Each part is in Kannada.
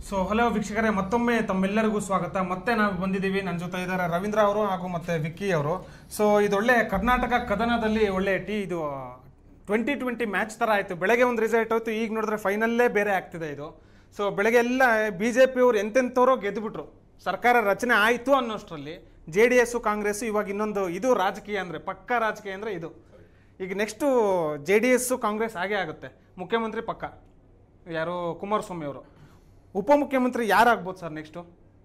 ಸೊ ಹಲೋ ವೀಕ್ಷಕರೇ ಮತ್ತೊಮ್ಮೆ ತಮ್ಮೆಲ್ಲರಿಗೂ ಸ್ವಾಗತ ಮತ್ತೆ ನಾವು ಬಂದಿದ್ದೀವಿ ನನ್ನ ಜೊತೆ ಇದ್ದಾರೆ ರವೀಂದ್ರ ಅವರು ಹಾಗೂ ಮತ್ತೆ ವಿಕ್ಕಿ ಅವರು ಸೊ ಇದೊಳ್ಳೆ ಕರ್ನಾಟಕ ಕದನದಲ್ಲಿ ಒಳ್ಳೆ ಟಿ ಇದು ಟ್ವೆಂಟಿ ಟ್ವೆಂಟಿ ಮ್ಯಾಚ್ ಥರ ಆಯಿತು ಬೆಳಗ್ಗೆ ಒಂದು ರಿಸಲ್ಟ್ ಹೋಯ್ತು ಈಗ ನೋಡಿದ್ರೆ ಫೈನಲ್ಲೇ ಬೇರೆ ಆಗ್ತಿದೆ ಇದು ಸೊ ಬೆಳಗ್ಗೆ ಎಲ್ಲ ಬಿ ಜೆ ಪಿಯವರು ಎಂತೆಂಥವ್ರೋ ಗೆದ್ದುಬಿಟ್ರು ಸರ್ಕಾರ ರಚನೆ ಆಯಿತು ಅನ್ನೋಷ್ಟರಲ್ಲಿ ಜೆ ಡಿ ಎಸ್ಸು ಕಾಂಗ್ರೆಸ್ಸು ಇವಾಗ ಇನ್ನೊಂದು ಇದು ರಾಜಕೀಯ ಅಂದರೆ ಪಕ್ಕಾ ರಾಜಕೀಯ ಅಂದರೆ ಇದು ಈಗ next J D S Congress ಹಾಗೇ ಆಗುತ್ತೆ ಮುಖ್ಯಮಂತ್ರಿ ಪಕ್ಕ ಯಾರು ಕುಮಾರಸ್ವಾಮಿ ಅವರು ಉಪಮುಖ್ಯಮಂತ್ರಿ ಯಾರಾಗ್ಬೋದು ಸರ್ ನೆಕ್ಸ್ಟು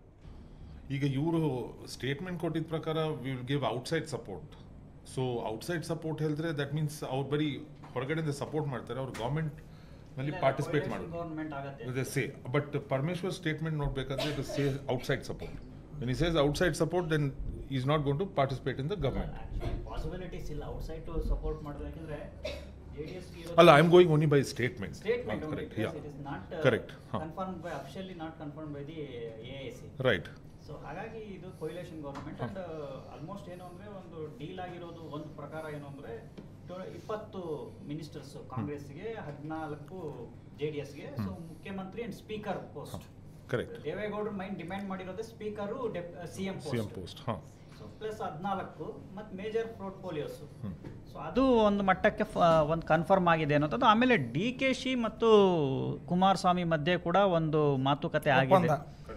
ಈಗ ಇವರು ಸ್ಟೇಟ್ಮೆಂಟ್ ಕೊಟ್ಟಿದ್ದ ಪ್ರಕಾರ will give outside support so outside support ಹೇಳಿದ್ರೆ ದಟ್ ಮೀನ್ಸ್ ಅವ್ರು ಬರೀ ಹೊರಗಡೆಯಿಂದ ಸಪೋರ್ಟ್ ಮಾಡ್ತಾರೆ ಅವ್ರು ಗೌರ್ಮೆಂಟ್ ನಲ್ಲಿ ಪಾರ್ಟಿಸಿಪೇಟ್ ಮಾಡೋದು ಗೌರ್ಮೆಂಟ್ ಆಗುತ್ತೆ ಸೇ ಬಟ್ ಪರಮೇಶ್ವರ್ ಸ್ಟೇಟ್ಮೆಂಟ್ ನೋಡ್ಬೇಕಾದ್ರೆ it say outside support when he says outside support then is not gone to participate in the government possibilities ಇಲ್ಲ ಔಟ್ಸೈಡ್ ಟು ಸಪೋರ್ಟ್ ಮಾಡೋದು ಯಾಕಂದ್ರೆ ಜೆಡಿಎಸ್ ಅಲ್ಲ I am going only by statement statement correct yeah it is not Correct, ಹಾ. Confirm by officially not confirm by the AIC right so ಹಾಗಾಗಿ ಇದು ಕೊಯ್ಲೇಷನ್ ಗೌರ್ಮೆಂಟ್ ಅಂಡ್ ಆಲ್ಮೋಸ್ಟ್ ಏನು ಅಂದ್ರೆ ಒಂದು ಡೀಲ್ ಆಗಿರೋದು ಒಂದು ಪ್ರಕಾರ ಏನು ಅಂದ್ರೆ ಟೊ- ಇಪ್ಪತ್ತು ಮಿನಿಸ್ಟರ್ಸ್ ಕಾಂಗ್ರೆಸ್ಗೆ ಹದಿನಾಲ್ಕು ಜೆ ಡಿ ಎಸ್ಗೆ ಸೊ ಮುಖ್ಯಮಂತ್ರಿ ಅಂಡ್ ಸ್ಪೀಕರ್ ಪೋಸ್ಟ್ ಕರೆಕ್ಟ್ ದೇವೇಗೌಡರು ಮೈನ್ ಡಿಮ್ಯಾಂಡ್ ಮಾಡಿರೋದೇ speaker C M C M post post ಹಾಂ ಸೊ ಪ್ಲಸ್ ಹದಿನಾಲ್ಕು ಮತ್ತು ಮೇಜರ್ ಪೋರ್ಟ್ಫೋಲಿಯೋಸ್ ಹ್ಮ್. ಸೊ ಅದು ಒಂದು ಮಟ್ಟಕ್ಕೆ ಒಂದು ಕನ್ಫರ್ಮ್ ಆಗಿದೆ ಅನ್ನೋದು ಆಮೇಲೆ ಡಿ ಕೆ ಶಿ ಮತ್ತು ಕುಮಾರಸ್ವಾಮಿ ಮಧ್ಯೆ ಕೂಡ ಒಂದು ಮಾತುಕತೆ ಆಗಿದೆ ಒಪ್ಪಂದ.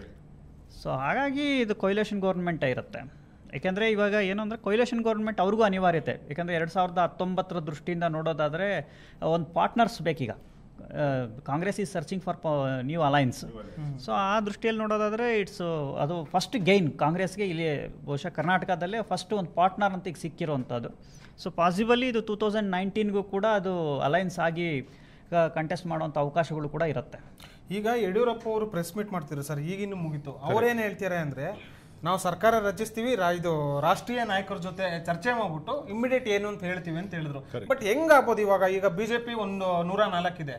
ಸೊ ಹಾಗಾಗಿ ಇದು ಕೊಯ್ಲೇಷನ್ ಗೌರ್ಮೆಂಟ್ ಇರುತ್ತೆ ಯಾಕೆಂದರೆ ಇವಾಗ ಏನು ಅಂದರೆ ಕೊಯ್ಲೇಷನ್ ಗೌರ್ಮೆಂಟ್ ಅವ್ರಿಗೂ ಅನಿವಾರ್ಯತೆ ಯಾಕಂದರೆ ಎರಡು ಸಾವಿರದ ಹತ್ತೊಂಬತ್ತರ ದೃಷ್ಟಿಯಿಂದ ನೋಡೋದಾದರೆ ಒಂದು ಪಾರ್ಟ್ನರ್ಸ್ ಬೇಕೀಗ Congress is searching for new alliance so ಆ ದೃಷ್ಟಿಯಲ್ಲಿ ನೋಡೋದಾದರೆ ಇಟ್ಸ್ ಅದು ಫಸ್ಟ್ ಗೈನ್ ಕಾಂಗ್ರೆಸ್ಗೆ ಇಲ್ಲಿ ಬಹುಶಃ ಕರ್ನಾಟಕದಲ್ಲೇ ಫಸ್ಟ್ ಒಂದು ಪಾರ್ಟ್ನರ್ ಅಂತ ಈಗ ಸಿಕ್ಕಿರೋವಂಥದ್ದು ಸೊ ಪಾಸಿಬಲಿ ಇದು ಟೂ ತೌಸಂಡ್ ನೈನ್ಟೀನ್ಗೂ ಕೂಡ ಅದು ಅಲೈನ್ಸ್ ಆಗಿ ಕಂಟೆಸ್ಟ್ ಮಾಡುವಂಥ ಅವಕಾಶಗಳು ಕೂಡ ಇರುತ್ತೆ ಈಗ ಯಡಿಯೂರಪ್ಪ ಅವರು ಪ್ರೆಸ್ ಮೀಟ್ ಮಾಡ್ತಿದ್ರು ಸರ್ ಈಗಿನ್ನು ಮುಗೀತು ಅವ್ರೇನು ಹೇಳ್ತಾರೆ ಅಂದ್ರೆ ನಾವು ಸರ್ಕಾರ ರಚಿಸ್ತೀವಿ ರಾ- ಇದು ರಾಷ್ಟ್ರೀಯ ನಾಯಕರ ಜೊತೆ ಚರ್ಚೆ ಮಾಡ್ಬಿಟ್ಟು ಇಮಿಡಿಯೇಟ್ ಏನು ಅಂತ ಹೇಳ್ತೀವಿ ಅಂತ ಹೇಳಿದ್ರು ಬಟ್ ಹೆಂಗಾಗ್ಬೋದು ಇವಾಗ ಈಗ ಬಿಜೆಪಿ ಒಂದು ನೂರ ನಾಲ್ಕಿದೆ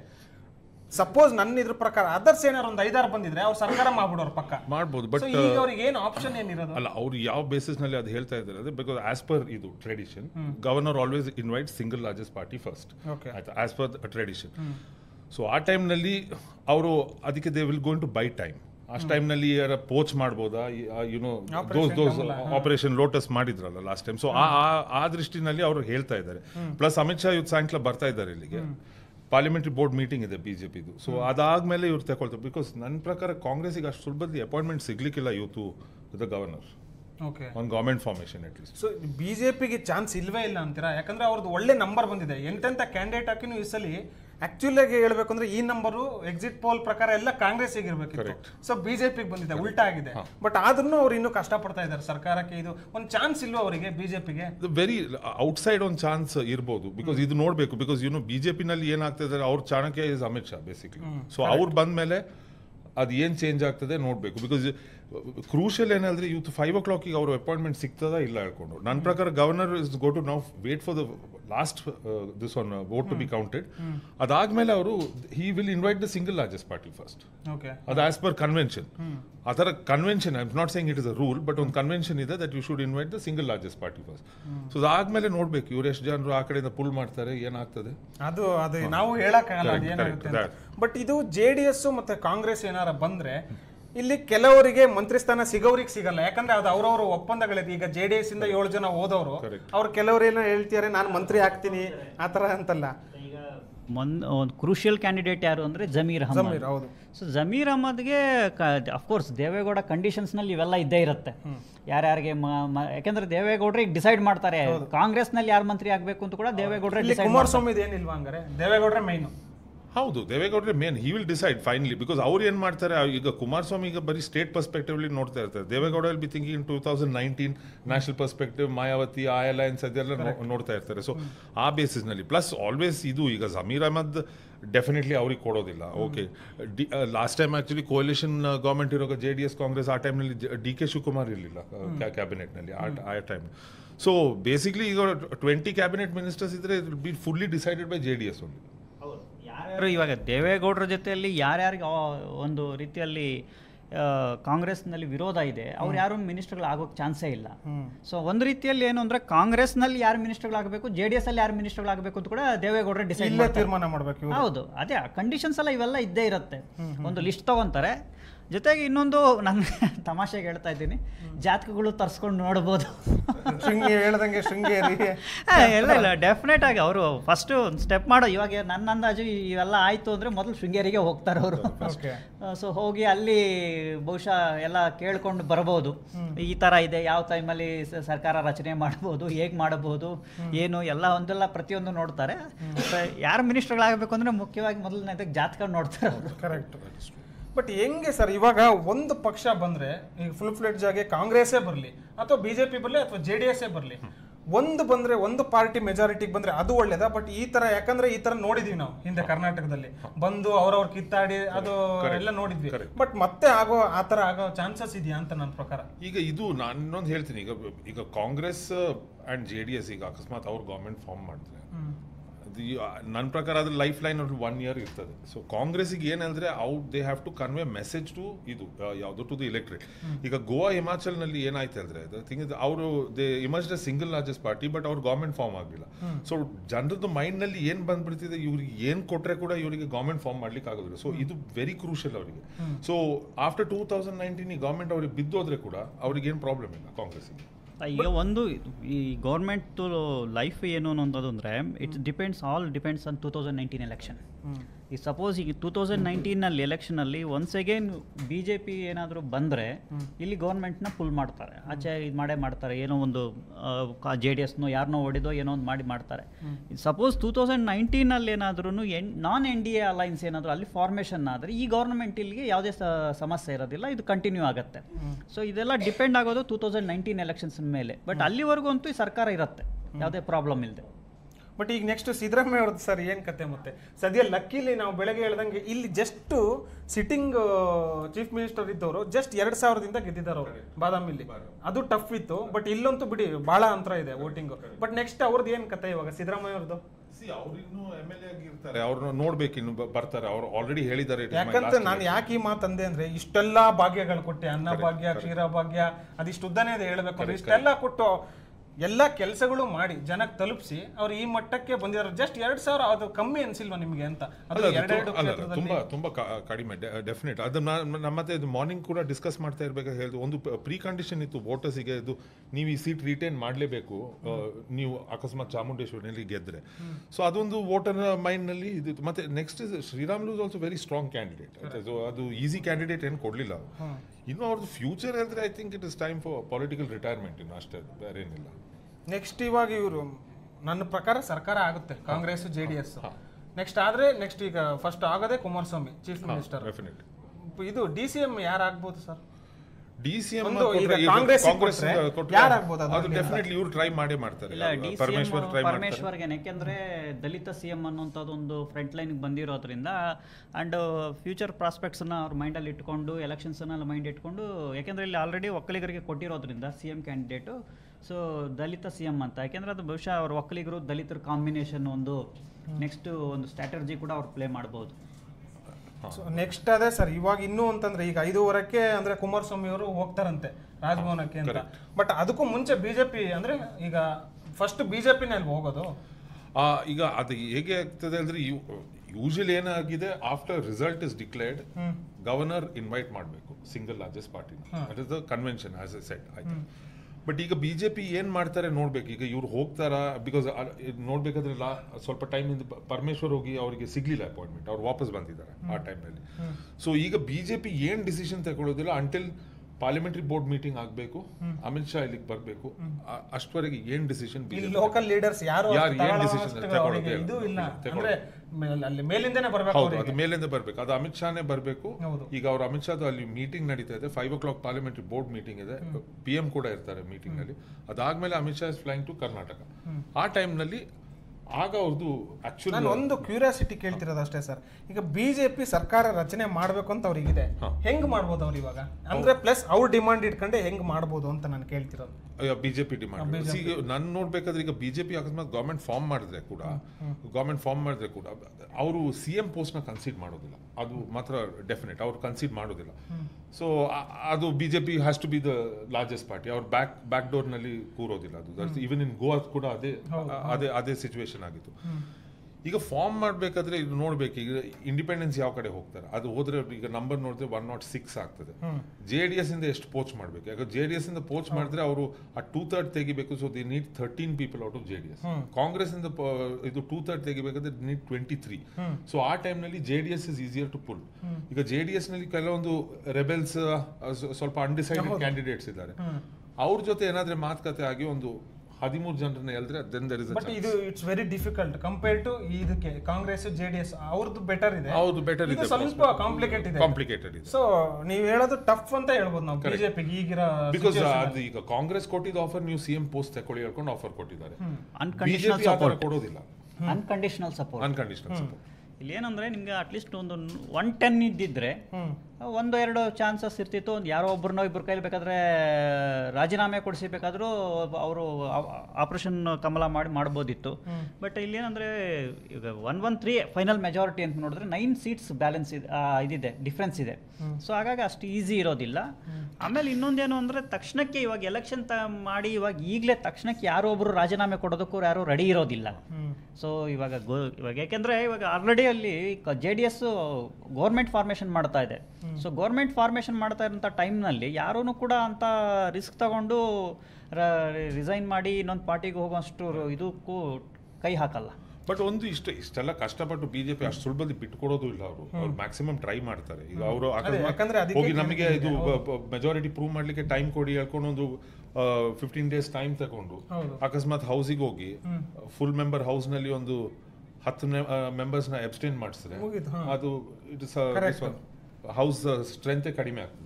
ಸಪೋಸ್ ನನ್ನ ಇದ್ರ ಪ್ರಕಾರ ಅದರ್ಸ್ ಏನಾರು ಒಂದು ಐದಾರು ಬಂದಿದ್ರೆ ಅವ್ರು ಸರ್ಕಾರ ಮಾಡ್ಬಿಡೋರು ಪಕ್ಕ ಮಾಡ್ಬೋದು ಸೊ ಬಟ್ ಈಗ ಅವ್ರಿಗೆ ಏನು ಆಪ್ಷನ್ ಏನಿರೋದು ಅಲ್ಲ ಅವ್ರು ಯಾವ ಬೇಸಿಸ್ ನಲ್ಲಿ ಅದು ಹೇಳ್ತಾ ಇದ್ದಾರೆ ಅಂದ್ರೆ ಬಿಕಾಸ್ ಆಸ್ ಪರ್ ಇದು tradition governor always invite single largest party first Okay. ಆಯ್ತಾ ಆಸ್ ಪರ್ ಟ್ರೆಡಿಷನ್ ಸೊ ಆ ಟೈಮ್ನಲ್ಲಿ ಅವರು ಅದಕ್ಕೆ they will going to buy time ಅಷ್ಟು ಟೈಮ್ನಲ್ಲಿ ಯಾರ ಪೋಚ್ ಮಾಡ್ಬೋದಾ you know those those operation lotus ಮಾಡಿದ್ರಲ್ಲ ಲಾಸ್ಟ್ ಟೈಮ್ ಸೊ ಆ ಆ- ಆ ದೃಷ್ಟಿನಲ್ಲಿ ಅವರು ಹೇಳ್ತಾ ಇದ್ದಾರೆ ಪ್ಲಸ್ ಅಮಿತ್ ಶಾ ಇವತ್ತು ಸಾಯಂಕಾಲ ಬರ್ತಾ ಇದ್ದಾರೆ ಇಲ್ಲಿಗೆ ಪಾರ್ಲಿಮೆಂಟರಿ ಬೋರ್ಡ್ ಮೀಟಿಂಗ್ ಇದೆ ಬಿಜೆಪಿದು ಸೊ ಅದಾದ್ಮೇಲೆ ಇವ್ರು ತಗೊಳ್ತಾರೆ ಬಿಕಾಸ್ ನನ್ನ ಪ್ರಕಾರ ಕಾಂಗ್ರೆಸ್ಗೆ ಅಷ್ಟು ಸುಲಭದಲ್ಲಿ ಅಪಾಯಿಂಟ್ಮೆಂಟ್ ಸಿಗ್ಲಿಕ್ಕಿಲ್ಲ ಇವತ್ತು the governor okay on government formation at least so ಬಿಜೆಪಿಗೆ ಚಾನ್ಸ್ ಇಲ್ವೇ ಇಲ್ಲ ಅಂತೀರಾ ಯಾಕಂದ್ರೆ ಅವ್ರದ್ದು ಒಳ್ಳೆ ನಂಬರ್ ಬಂದಿದೆ ಎಂತೆಂಥ ಕ್ಯಾಂಡಿಡೇಟ್ ಹಾಕಿನೂ ಈ ಸಲ ಆಕ್ಚುಲಿ ಆಗಿ ಹೇಳ್ಬೇಕು ಅಂದ್ರೆ ಈ ನಂಬರು ಎಕ್ಸಿಟ್ ಪೋಲ್ ಪ್ರಕಾರ ಎಲ್ಲ ಕಾಂಗ್ರೆಸ್ ಇರ್ಬೇಕಿತ್ತು Correct. ಸೊ ಬಿಜೆಪಿಗೆ ಬಂದಿದೆ ಉಲ್ಟಾ ಆಗಿದೆ ಬಟ್ ಆದ್ರೂ ಅವ್ರು ಇನ್ನೂ ಕಷ್ಟಪಡ್ತಾ ಇದ್ದಾರೆ ಸರ್ಕಾರಕ್ಕೆ ಇದು ಒಂದು ಚಾನ್ಸ್ ಇಲ್ವಾ ಅವರಿಗೆ ಬಿಜೆಪಿಗೆ ವೆರಿ ಔಟ್ಸೈಡ್ ಒಂದು ಚಾನ್ಸ್ ಇರ್ಬೋದು ಬಿಕಾಸ್ ಇದು ನೋಡಬೇಕು ಬಿಕಾಸ್ ಯುನೋ ಬಿಜೆಪಿನಲ್ಲಿ ಏನಾಗ್ತಾ ಇದ್ದಾರೆ ಅವ್ರ Chanakya is Amit Shah basically so ಅವ್ರು ಬಂದ್ಮೇಲೆ ಅದು ಏನು ಚೇಂಜ್ ಆಗ್ತದೆ ನೋಡಬೇಕು ಬಿಕಾಸ್ ಕ್ರೂಷಿಯಲ್ ಏನಂದ್ರೆ ಇವತ್ತು ಫೈವ್ ಓ ಕ್ಲಾಕಿಗೆ ಅವ್ರ ಅಪಾಯಿಂಟ್ಮೆಂಟ್ ಸಿಗ್ತದಾ ಇಲ್ಲ ಹೇಳ್ಕೊಂಡು ನನ್ನ ಪ್ರಕಾರ ಗವರ್ನರ್ ಇಸ್ ಗೋ ಟು ನಾವು wait for the last this one vote to be counted ಅದಾದ್ಮೇಲೆ ಅವರು he will invite the single largest party first okay ಅದು ಆಸ್ ಪರ್ ಕನ್ವೆನ್ಷನ್ ಆ ಥರ convention I not saying it is a rule but ಒಂದು ಕನ್ವೆನ್ಷನ್ ಇದೆ that you should invite the single largest party first so ಅದಾದ್ಮೇಲೆ ನೋಡ್ಬೇಕು ಇವ್ರು ಎಷ್ಟು ಜನರು ಆ ಕಡೆಯಿಂದ ಪುಲ್ ಮಾಡ್ತಾರೆ ಏನಾಗ್ತದೆ ಅದು ಅದು ನಾವು ಹೇಳಕ್ಕಾಗಲ್ಲ ಅದು Correct, ಏನಾಗುತ್ತೆ correct, ಅಂತ ಬಟ್ ಇದು ಜೆ ಡಿ ಎಸ್ ಮತ್ತೆ ಕಾಂಗ್ರೆಸ್ ಏನಾರ ಬಂದ್ರೆ ಇಲ್ಲಿ ಕೆಲವರಿಗೆ ಮಂತ್ರಿ ಸ್ಥಾನ ಸಿಗೋರಿಗೆ ಸಿಗಲ್ಲ ಯಾಕಂದ್ರೆ ಅದು ಅವ್ರವ್ರ ಒಪ್ಪಂದಗಳಿದೆ ಈಗ ಜೆ ಡಿ ಎಸ್ ಇಂದ ಏಳು ಜನ ಹೋದವರು Correct. ಅವ್ರು ಕೆಲವರೇನೋ ಹೇಳ್ತಿದ್ದಾರೆ ನಾನು ಮಂತ್ರಿ ಆಗ್ತೀನಿ ಆ ಥರ ಅಂತಲ್ಲ ಈಗ ಮೊನ್ ಒಂದು ಕ್ರೂಷಿಯಲ್ ಕ್ಯಾಂಡಿಡೇಟ್ ಯಾರು ಅಂದರೆ ಜಮೀರ್ ಅಹಮದ್ ಜಮೀರ್ ಹೌದು ಸೊ ಜಮೀರ್ ಅಹಮದ್ಗೆ ಅಫ್ಕೋರ್ಸ್ ದೇವೇಗೌಡ ಕಂಡೀಷನ್ಸ್ನಲ್ಲಿ ಇವೆಲ್ಲ ಇದ್ದೇ ಇರುತ್ತೆ ಯಾರ್ಯಾರಿಗೆ ಮ- ಮ- ಯಾಕೆಂದ್ರೆ ದೇವೇಗೌಡರು ಈಗ ಡಿಸೈಡ್ ಮಾಡ್ತಾರೆ ಕಾಂಗ್ರೆಸ್ನಲ್ಲಿ ಯಾರು ಮಂತ್ರಿ ಆಗಬೇಕು ಅಂತ ಕೂಡ ದೇವೇಗೌಡರೇ ಇಲ್ಲಿ ಡಿಸೈಡ್ ಕುಮಾರಸ್ವಾಮಿ ಏನಿಲ್ವಾ ಹಂಗಾರೆ ದೇವೇಗೌಡ್ರೆ ಮೈನು ಹೌದು ದೇವೇಗೌಡ್ರೆ main he will decide finally because ಅವ್ರು ಏನು ಮಾಡ್ತಾರೆ ಆ ಈಗ ಕುಮಾರಸ್ವಾಮಿ ಈಗ ಬರೀ ಸ್ಟೇಟ್ ಪರ್ಸ್ಪೆಕ್ಟಿವ್ಲಿ ನೋಡ್ತಾ ಇರ್ತಾರೆ Deve Gowda will be thinking in two thousand nineteen national perspective Mayawati ಆ ಅಲಯನ್ಸ್ ಅದೆಲ್ಲ ನೋ- ನೋಡ್ತಾ ಇರ್ತಾರೆ ಸೊ ಆ ಬೇಸಿಸ್ನಲ್ಲಿ ಪ್ಲಸ್ ಆಲ್ವೇಸ್ ಇದು ಈಗ ಜಮೀರ್ ಅಹಮದ್ ಡೆಫಿನೆಟ್ಲಿ ಅವ್ರಿಗೆ ಕೊಡೋದಿಲ್ಲ okay the last time actually coalition government ಇರೋ ಜೆ ಡಿ ಎಸ್ ಕಾಂಗ್ರೆಸ್ ಆ ಟೈಮ್ನಲ್ಲಿ ಡಿ ಕೆ ಶಿವಕುಮಾರ್ ಇರಲಿಲ್ಲ ಕ್ಯಾಬಿನೆಟ್ನಲ್ಲಿ ಆ ಟೈಮ್ ಸೊ ಬೇಸಿಕ್ಲಿ ಈಗ ಟ್ವೆಂಟಿ ಕ್ಯಾಬಿನೆಟ್ ಮಿನಿಸ್ಟರ್ಸ್ ಇದ್ರೆ be fully decided by J D S only ಯಾರ್ಯಾರು ಇವಾಗ ದೇವೇಗೌಡರ ಜೊತೆಯಲ್ಲಿ ಯಾರ್ಯಾರಿಗೆ ಆ ಒಂದು ರೀತಿಯಲ್ಲಿ ಆ, ಕಾಂಗ್ರೆಸ್ನಲ್ಲಿ ವಿರೋಧ ಇದೆ ಅವ್ರು ಯಾರು ಮಿನಿಸ್ಟರ್ಗಳು ಆಗೋಕ್ಕೆ ಚಾನ್ಸೇ ಇಲ್ಲ ಸೊ ಒಂದು ರೀತಿಯಲ್ಲಿ ಏನು ಅಂದ್ರೆ ಕಾಂಗ್ರೆಸ್ನಲ್ಲಿ ಯಾರು ಮಿನಿಸ್ಟರ್ಗಳಾಗಬೇಕು ಜೆ ಡಿ ಎಸ್ ಅಲ್ಲಿ ಯಾರು ಮಿನಿಸ್ಟರ್ಗಳಾಗಬೇಕು ಅಂತ ಕೂಡ ದೇವೇಗೌಡರೇ ಡಿಸೈಡ್ ಇಲ್ಲೇ ತೀರ್ಮಾನ ಮಾಡ್ಬೇಕು ಇವ್ರು ಹೌದು ಅದೇ ಕಂಡೀಷನ್ಸ್ ಎಲ್ಲ ಇವೆಲ್ಲ ಇದ್ದೇ ಇರುತ್ತೆ ಒಂದು ಲಿಸ್ಟ್ ತಗೊಂತಾರೆ ಜೊತೆಗೆ ಇನ್ನೊಂದು ನನ್ನ ತಮಾಷೆಗೆ ಹೇಳ್ತಾ ಇದ್ದೀನಿ ಜಾತಕಗಳು ತರಿಸ್ಕೊಂಡು ನೋಡ್ಬೋದು ಶೃಂಗಿ ಹೇಳ್ದಂಗೆ ಶೃಂಗೇರಿ ಆ, ಇಲ್ಲ ಇಲ್ಲ ಡೆಫಿನೆಟ್ ಆಗಿ ಅವರು ಫಸ್ಟು ಸ್ಟೆಪ್ ಮಾಡೋ ಇವಾಗ ನನ್ನ ಅಂದಾಜು ಇವೆಲ್ಲ ಆಯಿತು ಅಂದರೆ ಮೊದಲು ಶೃಂಗೇರಿಗೆ ಹೋಗ್ತಾರೆ ಅವರು ಓಕೆ ಸೊ ಹೋಗಿ ಅಲ್ಲಿ ಬಹುಶಃ ಎಲ್ಲ ಕೇಳ್ಕೊಂಡು ಬರ್ಬೋದು ಈ ಥರ ಇದೆ ಯಾವ ಟೈಮಲ್ಲಿ ಸರ್ಕಾರ ರಚನೆ ಮಾಡ್ಬೋದು ಹೇಗೆ ಮಾಡಬಹುದು ಏನು ಎಲ್ಲ ಒಂದೆಲ್ಲ ಪ್ರತಿಯೊಂದು ನೋಡ್ತಾರೆ ಯಾರು ಮಿನಿಸ್ಟರ್ಗಳಾಗಬೇಕು ಅಂದರೆ ಮುಖ್ಯವಾಗಿ ಮೊದಲನೇದಕ್ಕೆ ಜಾತಕ ನೋಡ್ತಾರೆ ಅವರು ಕರೆಕ್ಟ್ ಬಟ್ ಹೆಂಗೆ ಸರ್ ಇವಾಗ ಒಂದು ಪಕ್ಷ ಬಂದ್ರೆ ಈಗ ಫುಲ್ ಫ್ಲೆಡ್ಜ್ ಆಗಿ ಕಾಂಗ್ರೆಸ್ಸೇ ಬರಲಿ ಅಥವಾ ಬಿಜೆಪಿ ಬರಲಿ ಅಥವಾ ಜೆ ಡಿ ಎಸ್ಸೇ ಬರಲಿ ಒಂದು ಬಂದ್ರೆ ಒಂದು ಪಾರ್ಟಿ ಮೆಜಾರಿಟಿಗೆ ಬಂದ್ರೆ ಅದು ಒಳ್ಳೇದಾ ಬಟ್ ಈ ತರ ಯಾಕಂದ್ರೆ ಈ ತರ ನೋಡಿದೀವಿ ನಾವು ಹಿಂದೆ ಕರ್ನಾಟಕದಲ್ಲಿ ಬಂದು ಅವ್ರವ್ರ ಕಿತ್ತಾಡಿ ಅದು ಎಲ್ಲ ನೋಡಿದ್ವಿ ಬಟ್ ಮತ್ತೆ ಆಗೋ ಆ ತರ ಆಗೋ ಚಾನ್ಸಸ್ ಇದೆಯಾ ಅಂತ ನನ್ನ ಪ್ರಕಾರ ಈಗ ಇದು ನಾನು ಇನ್ನೊಂದು ಹೇಳ್ತೀನಿ ಈಗ ಈಗ Congress and J D S ಈಗ ಅಕಸ್ಮಾತ್ ಅವ್ರು ಗೌರ್ಮೆಂಟ್ ಫಾರ್ಮ್ ಮಾಡಿದ್ರೆ ಅದು ಈ- ನನ್ನ ಪ್ರಕಾರ ಅದು ಲೈಫ್ ಲೈನ್ ಒನ್ ಇಯರ್ ಇರ್ತದೆ ಸೊ ಕಾಂಗ್ರೆಸ್ಗೆ ಏನಂದ್ರೆ ಔ they have to convey message to ಇದು ಯಾವುದು ಟು ದಿ ಎಲೆಕ್ಟ್ರೇಟ್ ಈಗ ಗೋವಾ ಹಿಮಾಚಲ್ನಲ್ಲಿ ಏನಾಯ್ತು ಅಂದ್ರೆ ಥಿಂಗ್ ಇಸ್ ಅವರು they emerge the single largest party but ಅವ್ರು ಗೌರ್ಮೆಂಟ್ ಫಾರ್ಮ್ ಆಗಲಿಲ್ಲ ಸೊ ಜನರದ್ದು ಮೈಂಡ್ನಲ್ಲಿ ಏನು ಬಂದ್ಬಿಡ್ತಿದೆ ಇವ್ರಿಗೆ ಏನು ಕೊಟ್ಟರೆ ಕೂಡ ಇವರಿಗೆ ಗೌರ್ಮೆಂಟ್ ಫಾರ್ಮ್ ಮಾಡ್ಲಿಕ್ಕೆ ಆಗೋದಿಲ್ಲ ಸೊ ಇದು ವೆರಿ ಕ್ರೂಷಿಯಲ್ ಅವರಿಗೆ so after two thousand nineteen ಈ ಗೌರ್ಮೆಂಟ್ ಅವ್ರಿಗೆ ಬಿದ್ದೋದ್ರೆ ಕೂಡ ಅವ್ರಿಗೆ ಏನು ಪ್ರಾಬ್ಲಮ್ ಇಲ್ಲ ಕಾಂಗ್ರೆಸ್ಸಿಗೆ ಈಗ ಒಂದು ಈ ಗೌರ್ಮೆಂಟ್ ಲೈಫ್ ಏನು ಅನ್ನೋದು ಅಂದರೆ it's depends all depends on two thousand nineteen election ಈ ಸಪೋಸ್ ಈಗ ಟೂ ತೌಸಂಡ್ ನೈನ್ಟೀನಲ್ಲಿ ಎಲೆಕ್ಷನಲ್ಲಿ once again B J P ಏನಾದರೂ ಬಂದರೆ ಇಲ್ಲಿ ಗೌರ್ಮೆಂಟ್ನ ಫುಲ್ ಮಾಡ್ತಾರೆ ಆಚೆ ಇದು ಮಾಡೇ ಮಾಡ್ತಾರೆ ಏನೋ ಒಂದು ಜೆ ಡಿ ಎಸ್ನೋ ಯಾರನ್ನೋ ಹೊಡಿದೋ ಏನೋ ಒಂದು ಮಾಡಿ ಮಾಡ್ತಾರೆ ಸಪೋಸ್ ಟೂ ತೌಸಂಡ್ ನೈನ್ಟೀನಲ್ಲಿ ಏನಾದ್ರೂ N non N D A alliance ಏನಾದರೂ ಅಲ್ಲಿ ಫಾರ್ಮೇಷನ್ ಆದರೆ ಈ ಗೌರ್ಮೆಂಟ್ ಇಲ್ಲಿಗೆ ಯಾವುದೇ ಸ- ಸಮಸ್ಯೆ ಇರೋದಿಲ್ಲ ಇದು ಕಂಟಿನ್ಯೂ ಆಗುತ್ತೆ ಸೊ ಇದೆಲ್ಲ ಡಿಪೆಂಡ್ ಆಗೋದು ಟೂ ತೌಸಂಡ್ ನೈನ್ಟೀನ್ ಎಲೆಕ್ಷನ್ಸ್ ಮೇಲೆ ಬಟ್ ಅಲ್ಲಿವರೆಗೂ ಅಂತೂ ಈ ಸರ್ಕಾರ ಇರುತ್ತೆ ಯಾವುದೇ ಪ್ರಾಬ್ಲಮ್ ಇಲ್ಲದೆ ಬಟ್ ಈಗ ನೆಕ್ಸ್ಟ್ ಸಿದ್ದರಾಮಯ್ಯ ಅವ್ರದ್ದು ಸರ್ ಏನ್ ಕತೆ ಮತ್ತೆ ಸದ್ಯ ಲಕ್ಕಿಲಿ ನಾವು ಬೆಳಗ್ಗೆ ಹೇಳ್ದಂಗೆ ಇಲ್ಲಿ ಜಸ್ಟ್ ಸಿಟ್ಟಿಂಗ್ ಚೀಫ್ ಮಿನಿಸ್ಟರ್ ಇದ್ದವರು ಜಸ್ಟ್ ಎರಡ್ ಸಾವಿರದಿಂದ ಗೆದ್ದಿದ್ದಾರೆ ಅವರು ಬಾದಾಮಿಲಿ ಅದು ಟಫ್ ಇತ್ತು ಬಟ್ ಇಲ್ಲಂತೂ ಬಿಡಿ ಬಹಳ ಅಂತರ ಇದೆ ವೋಟಿಂಗ್ ಬಟ್ ನೆಕ್ಸ್ಟ್ ಅವ್ರದ್ದು ಏನ್ ಕತೆ ಇವಾಗ ಸಿದ್ದರಾಮಯ್ಯ ಅವ್ರದ್ದು ಸಿ ಅವ್ರು ಇನ್ನೂ ಎಮ್ ಎಲ್ ಎ ಆಗಿರ್ತಾರೆ ಅವ್ರನ್ನ ನೋಡ್ಬೇಕು ಇನ್ನು ಬ- ಬರ್ತಾರೆ ಅವ್ರು ಆಲ್ರೆಡಿ ಹೇಳಿದ್ದಾರೆ it is my ಯಾಕಂತ last ನಾನು ಯಾಕೆ ಈ ಮಾತಂದೆ ಅಂದ್ರೆ ಇಷ್ಟೆಲ್ಲಾ ಭಾಗ್ಯಗಳು ಕೊಟ್ಟೆ ಅನ್ನ ಭಾಗ್ಯ ಕ್ಷೀರ ಭಾಗ್ಯ ಅದಿಷ್ಟು ಉದ್ದನೇ ಇದೆ ಹೇಳ್ಬೇಕು ಅಂದ್ರೆ ಇಷ್ಟೆಲ್ಲ ಕೊಟ್ಟು ಎಲ್ಲಾ ಕೆಲಸಗಳು ಮಾಡಿ ಜನಕ್ಕೆ ತಲುಪಿಸಿ ಅವ್ರು ಈ ಮಟ್ಟಕ್ಕೆ ಬಂದಿದ್ದಾರೆ ಜಸ್ಟ್ ಎರಡ್ ಸಾವಿರ ಅದು ಕಮ್ಮಿ ಅನ್ಸಿಲ್ವಾ ನಿಮ್ಗೆ ಅಂತ ಅದು ಅಲ್ಲ, ಅದು ಎರಡೆರಡು ತು- ಅಲ್ಲ, ಅಲ್ಲ, ಕ್ಷೇತ್ರದಲ್ಲಿ ತುಂಬಾ ತುಂಬಾ ಕ- ಕಡಿಮೆ ಡೆಫಿನೆಟ್ ಅದು ನಾ- ನಮ್ಮ ಮತ್ತೆ ಇದು ಮಾರ್ನಿಂಗ್ ಕೂಡ ಡಿಸ್ಕಸ್ ಮಾಡ್ತಾ ಇರ್ಬೇಕಾದ್ರೆ ಹೇಳಿದ್ರು ಒಂದು ಪ್ರೀ ಕಂಡೀಷನ್ ಇತ್ತು ವೋಟರ್ಸಿಗೆ ಇದು ನೀವು ಈ ಸೀಟ್ ರಿಟೈನ್ ಮಾಡಲೇಬೇಕು ನೀವು ಅಕಸ್ಮಾತ್ ಚಾಮುಂಡೇಶ್ವರಿನಲ್ಲಿ ಗೆದ್ರೆ ಸೊ ಅದೊಂದು ವೋಟರ್ ಮೈಂಡ್ ನಲ್ಲಿ ಇದು ಮತ್ತೆ next Sriramulu also very strong candidate so ಅದು ಈಸಿ ಕ್ಯಾಂಡಿಡೇಟ್ ಏನು ಕೊಡ್ಲಿಲ್ಲ ಅವ್ರು. ಇನ್ನು ಅವ್ರದ್ದು ಫ್ಯೂಚರ್ ಹೇಳಿದ್ರೆ I think it is time for political retirement ಇನ್ನು ಅಷ್ಟೇ ಬೇರೆ ಏನಿಲ್ಲ ನೆಕ್ಸ್ಟ್ ಇವಾಗ ಇವರು ನನ್ನ ಪ್ರಕಾರ ಸರ್ಕಾರ ಆಗುತ್ತೆ Congress J D S next ಆದ್ರೆ ನೆಕ್ಸ್ಟ್ ಈಗ ಫಸ್ಟ್ ಆಗೋದೇ ಕುಮಾರಸ್ವಾಮಿ ಚೀಫ್ ಮಿನಿಸ್ಟರ್ ಡೆಫಿನೆಟ್ ಇದು ಡಿ ಸಿ ಎಂ ಯಾರು ಆಗ್ಬೋದು ಸರ್ ಡಿ ಸಿ ಎಂ ಒಂದು ಈಗ ಕಾಂಗ್ರೆಸ್ ಕೊಟ್ರೆ ಯಾರಾಗ್ಬೋದು ಅದು ಅದ್ರಲ್ಲಿ? ಡೆಫಿನೆಟ್ಲಿ ಇವ್ರು ಟ್ರೈ ಮಾಡೇ ಮಾಡ್ತಾರೆ ಇಲ್ಲ ಡಿ ಸಿ ಪರಮೇಶ್ವರ್ ಟ್ರೈ ಮಾಡ್ತಾರೆ ಪರಮೇಶ್ವರ್ಗೆ ಯಾಕೆಂದರೆ ದಲಿತ ಸಿ ಎಮ್ ಅನ್ನೋಂಥದ್ದು ಒಂದು ಫ್ರಂಟ್ ಲೈನ್ಗೆ ಬಂದಿರೋದ್ರಿಂದ ಆ್ಯಂಡ್ ಫ್ಯೂಚರ್ ಪ್ರಾಸ್ಪೆಕ್ಟ್ಸನ್ನ ಅವ್ರ ಮೈಂಡಲ್ಲಿ ಇಟ್ಕೊಂಡು ಎಲೆಕ್ಷನ್ಸನ್ನೆಲ್ಲ ಮೈಂಡ್ ಇಟ್ಕೊಂಡು ಯಾಕೆಂದರೆ ಇಲ್ಲಿ ಆಲ್ರೆಡಿ ಒಕ್ಕಲಿಗರಿಗೆ ಕೊಟ್ಟಿರೋದ್ರಿಂದ C M candidate so Dalit C M ಅಂತ ಯಾಕೆಂದರೆ ಅದು ಬಹುಶಃ ಅವ್ರ ಒಕ್ಕಲಿಗರು ದಲಿತರ ಕಾಂಬಿನೇಷನ್ ಒಂದು ನೆಕ್ಸ್ಟ್ ಒಂದು ಸ್ಟ್ರಾಟರ್ಜಿ ಕೂಡ ಅವ್ರು ಪ್ಲೇ ಮಾಡ್ಬೋದು ನೆಕ್ಸ್ಟ್ ಅದೇ ಸರ್ ಇವಾಗ ಇನ್ನೂ ಅಂತಂದ್ರೆ ಈಗ ಐದೂವರೆಕ್ಕೆ ಅಂದ್ರೆ ಕುಮಾರಸ್ವಾಮಿ ಅವರು ಹೋಗ್ತಾರಂತೆ ರಾಜಭವನಕ್ಕೆ ಅಂತ ಬಟ್ ಅದಕ್ಕೂ ಮುಂಚೆ ಬಿಜೆಪಿ ಅಂದ್ರೆ ಈಗ ಫಸ್ಟ್ ಬಿಜೆಪಿನೇ ಅಲ್ಲಿ ಹೋಗೋದು ಆ, ಈಗ ಅದು ಹೇಗೆ ಆಗ್ತದೆ ಅಂದ್ರೆ ಯೂಶಲಿ ಏನಾಗಿದೆ after result is declared governor invite ಮಾಡಬೇಕು single largest party that is the convention as a set ಆಯ್ತು ಬಟ್ ಈಗ ಬಿಜೆಪಿ ಏನ್ ಮಾಡ್ತಾರೆ ನೋಡ್ಬೇಕು ಈಗ ಇವ್ರು ಹೋಗ್ತಾರಾ ಬಿಕಾಸ್ ನೋಡ್ಬೇಕಾದ್ರೆ ಲಾ ಸ್ವಲ್ಪ ಟೈಮ್ ಇಂದ ಪ- ಪರಮೇಶ್ವರ್ ಹೋಗಿ ಅವರಿಗೆ ಸಿಗ್ಲಿಲ್ಲ ಅಪಾಯಿಂಟ್ಮೆಂಟ್ ಅವ್ರು ವಾಪಸ್ ಬಂದಿದ್ದಾರೆ ಆ ಟೈಮ್ನಲ್ಲಿ ಸೊ ಈಗ ಬಿಜೆಪಿ ಏನ್ ಡಿಸಿಷನ್ ತಗೊಳ್ಳೋದಿಲ್ಲ ಅಂಟಿಲ್ ಪಾರ್ಲಿಮೆಂಟರಿ ಬೋರ್ಡ್ ಮೀಟಿಂಗ್ ಆಗಬೇಕು ಅಮಿತ್ ಶಾ ಇಲ್ಲಿಗೆ ಬರಬೇಕು ಅಷ್ಟವರೆಗೆ ಏನ್ ಡಿಸಿಷನ್ ಇಲ್ಲಿ ಲೋಕಲ್ ಲೀಡರ್ಸ್ ಯಾರು ಯಾರು ಅಷ್ಟು ಏನ್ ತಗೊಳ್ಳೋ decision ಅಷ್ಟು ತಗೊಳ್ಳೋದು ಅವ್ರಿಗೆ ಹೇಳು. ಇದು ಇಲ್ಲ ತಗೊಳ್ಳೋದು. ಅಂದ್ರೆ ಮೇಲ್- ಅಲ್ಲಿ ಮೇಲಿಂದನೇ ಬರ್ಬೇಕು ಹೌದು ಅವ್ರಿಗೆ ಅದು ಮೇಲಿಂದ ಬರ್ಬೇಕು ಅದು ಅಮಿತ್ ಶಾನೇ ಬರಬೇಕು ಹೌದು. ಈಗ ಅವ್ರು ಅಮಿತ್ ಶಾದು ಅಲ್ಲಿ ಮೀಟಿಂಗ್ ನಡೀತಾ ಇದೆ five o'clock parliamentary board meeting ಇದೆ ಪಿ ಎಂ ಕೂಡ ಇರ್ತಾರೆ ಮೀಟಿಂಗ್ ನಲ್ಲಿ ಅದಾದ್ಮೇಲೆ Amit Shah is flying to Karnataka ಆ time ನಲ್ಲಿ ಆಗ ಅವ್ರದ್ದು ನಾನು ಆಕ್ಚುಲಿ ಒಂದು ಕ್ಯೂರಿಯಾಸಿಟಿ ಕೇಳ್ತಿರೋದು ಅಷ್ಟೇ ಸರ್ ಈಗ ಬಿಜೆಪಿ ಸರ್ಕಾರ ರಚನೆ ಮಾಡ್ಬೇಕು ಅಂತ ಅವ್ರಿಗಿದೆ ಹೆಂಗ್ ಮಾಡ್ಬೋದು ಅವ್ರು ಇವಾಗ ಅಂದ್ರೆ ಪ್ಲಸ್ ಅವ್ರ ಡಿಮಾಂಡ್ ಇಟ್ಕೊಂಡೆ ಹೆಂಗ್ ಮಾಡ್ಬೋದು ಅಂತ ನಾನು ಕೇಳ್ತಿರೋದು ಬಿಜೆಪಿ ಡಿಮಾಂಡ್ ಈಗ ನಾನು ನೋಡ್ಬೇಕಾದ್ರೆ ಈಗ ಬಿಜೆಪಿ ಅಕಸ್ಮಾತ್ ಗೌರ್ಮೆಂಟ್ ಫಾರ್ಮ್ ಮಾಡಿದ್ರೆ ಕೂಡ ಗೌರ್ಮೆಂಟ್ ಫಾರ್ಮ್ ಮಾಡಿದ್ರೆ ಕೂಡ ಅವರು ಸಿ ಎಂ ಪೋಸ್ಟ್ ನ ಕನ್ಸಿಡ್ ಮಾಡೋದಿಲ್ಲ ಅದು ಮಾತ್ರ ಡೆಫಿನೆಟ್ ಅವ್ರು ಕನ್ಸಿಡ್ ಮಾಡೋದಿಲ್ಲ ಸೊ ಅದು BJP has to be the largest party ಅವ್ರು ಬ್ಯಾಕ್ ಬ್ಯಾಕ್ ಡೋರ್ ನಲ್ಲಿ ಕೂರೋದಿಲ್ಲ ಅದು ಈವನ್ ಇನ್ ಗೋವಾ ಕೂಡ ಅದೇ ಅದೇ ಅದೇ ಸಿಚುವೇಶನ್ ಆಗಿತ್ತು ಈಗ ಫಾರ್ಮ್ ಮಾಡಬೇಕಾದ್ರೆ ಇದು ನೋಡ್ಬೇಕು ಈಗ ಇಂಡಿಪೆಂಡೆನ್ಸ್ ಯಾವ ಕಡೆ ಹೋಗ್ತಾರೆ ಅದು ಹೋದ್ರೆ ಈಗ ನಂಬರ್ ನೋಡಿದ್ರೆ ಒನ್ ನಾಟ್ ಸಿಕ್ಸ್ ಆಗ್ತದೆ ಜೆ ಡಿ ಎಸ್ ಇಂದ ಎಷ್ಟು ಪೋಚ್ ಮಾಡಬೇಕು ಯಾಕಂದ್ರೆ ಜೆ ಡಿ ಎಸ್ ಇಂದ ಪೋಚ್ ಮಾಡಿದ್ರೆ ಅವರು ಆ ಟೂ ತರ್ಡ್ ತೆಗಿಬೇಕು so the need thirteen people out of J D S Congress ಇಂದ ಪ- ಇದು ಟೂ ತರ್ಡ್ ತೆಗಿಬೇಕಾದ್ರೆ ನೀಡ್ ಟ್ವೆಂಟಿ ತ್ರೀ ಸೊ ಆ ಟೈಮ್ನಲ್ಲಿ J D S is easier to pull ಈಗ ಜೆ ಡಿ ಎಸ್ ನಲ್ಲಿ ಕೆಲವೊಂದು ರೆಬೆಲ್ಸ್ ಸ್ವಲ್ಪ ಅನ್ಡಿಸೈಡೆಡ್ ಕ್ಯಾಂಡಿಡೇಟ್ಸ್ ಇದ್ದಾರೆ ಅವ್ರ ಜೊತೆ ಏನಾದ್ರೆ ಮಾತುಕತೆ ಆಗಿ ಒಂದು ಹದಿಮೂರು ಜನರನ್ನ ಎಲ್ದ್ರೆ ದೆನ್ ದರ್ ಇಸ್ ಬಟ್ ಇದು it's very difficult compare to ಇದಕ್ಕೆ ಕಾಂಗ್ರೆಸ್ ಜೆ ಡಿ ಎಸ್ ಅವ್ರದ್ದು ಬೆಟರ್ ಇದೆ ಹೌದು ಬೆಟರ್ ಇದು ಇದೆ ಸ್ವಲ್ಪ ಕಾಂಪ್ಲಿಕೇಟ್ ಇದೆ ಕಾಂಪ್ಲಿಕೇಟೆಡ್ ಇದೆ ಸೊ ನೀವು ಹೇಳೋದು ಟಫ್ ಅಂತ ಹೇಳ್ಬೋದು ನಾವು ಬಿಜೆಪಿಗೆ ಈಗಿರೋ ಬಿಕಾಸ್ ಅದು ಈಗ ಕಾಂಗ್ರೆಸ್ ಕೊಟ್ಟಿದ್ದ ಆಫರ್ ನೀವು ಸಿಎಂ ಪೋಸ್ಟ್ ತಗೊಳ್ಳಿ ಹೇಳ್ಕೊಂಡು ಆಫರ್ ಕೊಟ್ಟಿದ್ದಾರೆ ಅನ್ಕಂಡೀಷನಲ್ ಬಿಜೆಪಿ ಆ ಥರ ಸಪೋರ್ಟ್ ಕೊಡೋದಿಲ್ಲ ಅನ್ಕಂಡೀಷನಲ್ ಸಪೋರ್ಟ್ ಅನ್ಕಂಡೀಷನಲ್ ಸಪೋರ್ಟ್ ಇಲ್ಲಿ ಏನಂದ್ರೆ ನಿಮ್ಗೆ ಅಟ್ಲೀಸ್ಟ್ ಒಂದು ಒನ್ ಟೆನ್ ಇದ್ದಿದ್ರೆ ಒಂದು ಎರಡು ಚಾನ್ಸಸ್ ಇರ್ತಿತ್ತು ಒಂದು ಯಾರೋ ಒಬ್ಬರನ್ನೋ ಇಬ್ಬರ ಕೈಲಿ ಬೇಕಾದ್ರೆ ರಾಜೀನಾಮೆ ಕೊಡಿಸಿ ಬೇಕಾದರೂ ಅವರು ಆಪರೇಷನ್ ಕಮಲ ಮಾಡಿ ಮಾಡ್ಬೋದಿತ್ತು ಬಟ್ ಇಲ್ಲಿ ಏನಂದ್ರೆ ಈಗ one one three final majority ಅಂತ ನೋಡಿದ್ರೆ ನೈನ್ ಸೀಟ್ಸ್ ಬ್ಯಾಲೆನ್ಸ್ ಇದೆ ಆ, ಇದಿದೆ ಡಿಫ್ರೆನ್ಸ್ ಇದೆ ಸೊ ಹಾಗಾಗಿ ಅಷ್ಟು ಈಸಿ ಇರೋದಿಲ್ಲ ಆಮೇಲೆ ಇನ್ನೊಂದೇನು ಅಂದ್ರೆ ತಕ್ಷಣಕ್ಕೆ ಇವಾಗ ಎಲೆಕ್ಷನ್ ತ ಮಾಡಿ ಇವಾಗ ಈಗಲೇ ತಕ್ಷಣಕ್ಕೆ ಯಾರೋ ಒಬ್ರು ರಾಜೀನಾಮೆ ಕೊಡೋದಕ್ಕೂ ಯಾರು ರೆಡಿ ಇರೋದಿಲ್ಲ ಸೊ ಇವಾಗ ಗೋ ಇವಾಗ ಯಾಕೆಂದ್ರೆ ಇವಾಗ ಆಲ್ರೆಡಿ ಅಲ್ಲಿ J D S government formation ಮಾಡ್ತಾ ಇದೆ ಸೊ ಗೌರ್ಮೆಂಟ್ ಫಾರ್ಮೇಷನ್ ಮಾಡ್ತಾ ಇರೋಂಥ ಟೈಮ್ನಲ್ಲಿ ಯಾರೂ ಕೂಡ ಅಂತ ರಿಸ್ಕ್ ತಗೊಂಡು ರಿಸೈನ್ ಮಾಡಿ ಇನ್ನೊಂದು ಪಾರ್ಟಿಗೆ ಹೋಗೋಷ್ಟು ಇದಕ್ಕೂ ಕೈ ಹಾಕಲ್ಲ ಬಟ್ ಒಂದು ಇಷ್ಟ ಇಷ್ಟೆಲ್ಲ ಕಷ್ಟಪಟ್ಟು ಬಿಜೆಪಿ ಅಷ್ಟು ಸುಲಭದಲ್ಲಿ ಬಿಟ್ಕೊಡೋದು ಇಲ್ಲ ಅವರು ಅವ್ರು ಮ್ಯಾಕ್ಸಿಮಮ್ ಟ್ರೈ ಮಾಡ್ತಾರೆ ಈಗ ಅವರು ಯಾಕಂದ್ರೆ ಅದಕ್ಕೆ ಹೋಗಿ ನಮಗೆ ಇದು ಮೆಜಾರಿಟಿ ಪ್ರೂವ್ ಮಾಡ್ಲಿಕ್ಕೆ ಟೈಮ್ ಕೊಡಿ ಹೇಳ್ಕೊಂಡು ಒಂದು ಫಿಫ್ಟೀನ್ ಡೇಸ್ ಟೈಮ್ ತಗೊಂಡು ಹೌದು. ಅಕಸ್ಮಾತ್ ಹೌಸಿಗೆ ಹೋಗಿ ಫುಲ್ ಮೆಂಬರ್ ಹೌಸ್ ನಲ್ಲಿ ಒಂದು ಹತ್ತು ಮೆಂಬರ್ಸ್ ನ ಎಬ್ಸ್ಟೇನ್ ಮಾಡಿಸಿದ್ರೆ ಮುಗೀತು, ಹಾ. ಅದು ಇಟ್ ಇಸ್ ಹೌಸ್ ಸ್ಟ್ರೆಂತ್ ಕಡಿಮೆ ಆಗ್ತದೆ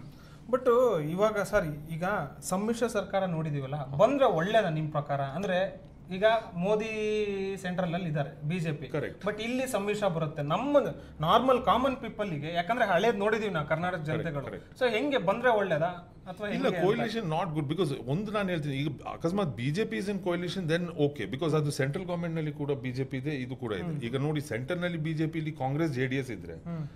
ಬಟ್ ಇವಾಗ ಸರ್ ಈಗ ಸಮ್ಮಿಶ್ರ ಸರ್ಕಾರ ನೋಡಿದೀವಲ್ಲ ಬಂದ್ರೆ ಒಳ್ಳೇದ ನಿಮ್ ಪ್ರಕಾರ ಅಂದ್ರೆ ಈಗ ಮೋದಿ ಸೆಂಟ್ರಲ್ ಅಲ್ಲಿ ಇದ್ದಾರೆ ಬಿಜೆಪಿ Correct. ಬಟ್ ಇಲ್ಲಿ ಸಮ್ಮಿಶ್ರ ಬರುತ್ತೆ ನಮ್ಮ ನಾರ್ಮಲ್ ಕಾಮನ್ ಪೀಪಲ್ಗೆ ಯಾಕಂದ್ರೆ ಹಳೇದ್ ನೋಡಿದೀವಿ ನಾವು ಕರ್ನಾಟಕ ಜನತೆಗಳು correct. ಸೊ ಹೆಂಗೆ ಬಂದ್ರೆ ಒಳ್ಳೇದಾ ಅಥವಾ ಇಲ್ಲ ಕೋಯಿಲೇಷನ್ ನಾಟ್ ಗುಡ್ ಬಿಕಾಸ್ ಒಂದು ನಾನು ಹೇಳ್ತೀನಿ ಈಗ ಅಕಸ್ಮಾತ್ BJP is in coalition then okay because ಅದು ಸೆಂಟ್ರಲ್ ಗವರ್ಮೆಂಟ್ ನಲ್ಲಿ ಕೂಡ ಬಿಜೆಪಿ ಇದೆ ಇದು ಕೂಡ ಇದೆ ಈಗ ನೋಡಿ ಸೆಂಟರ್ ನಲ್ಲಿ ಬಿಜೆಪಿ ಇಲ್ಲಿ ಕಾಂಗ್ರೆಸ್ ಜೆ ಡಿ ಎಸ್ ಇದ್ರೆ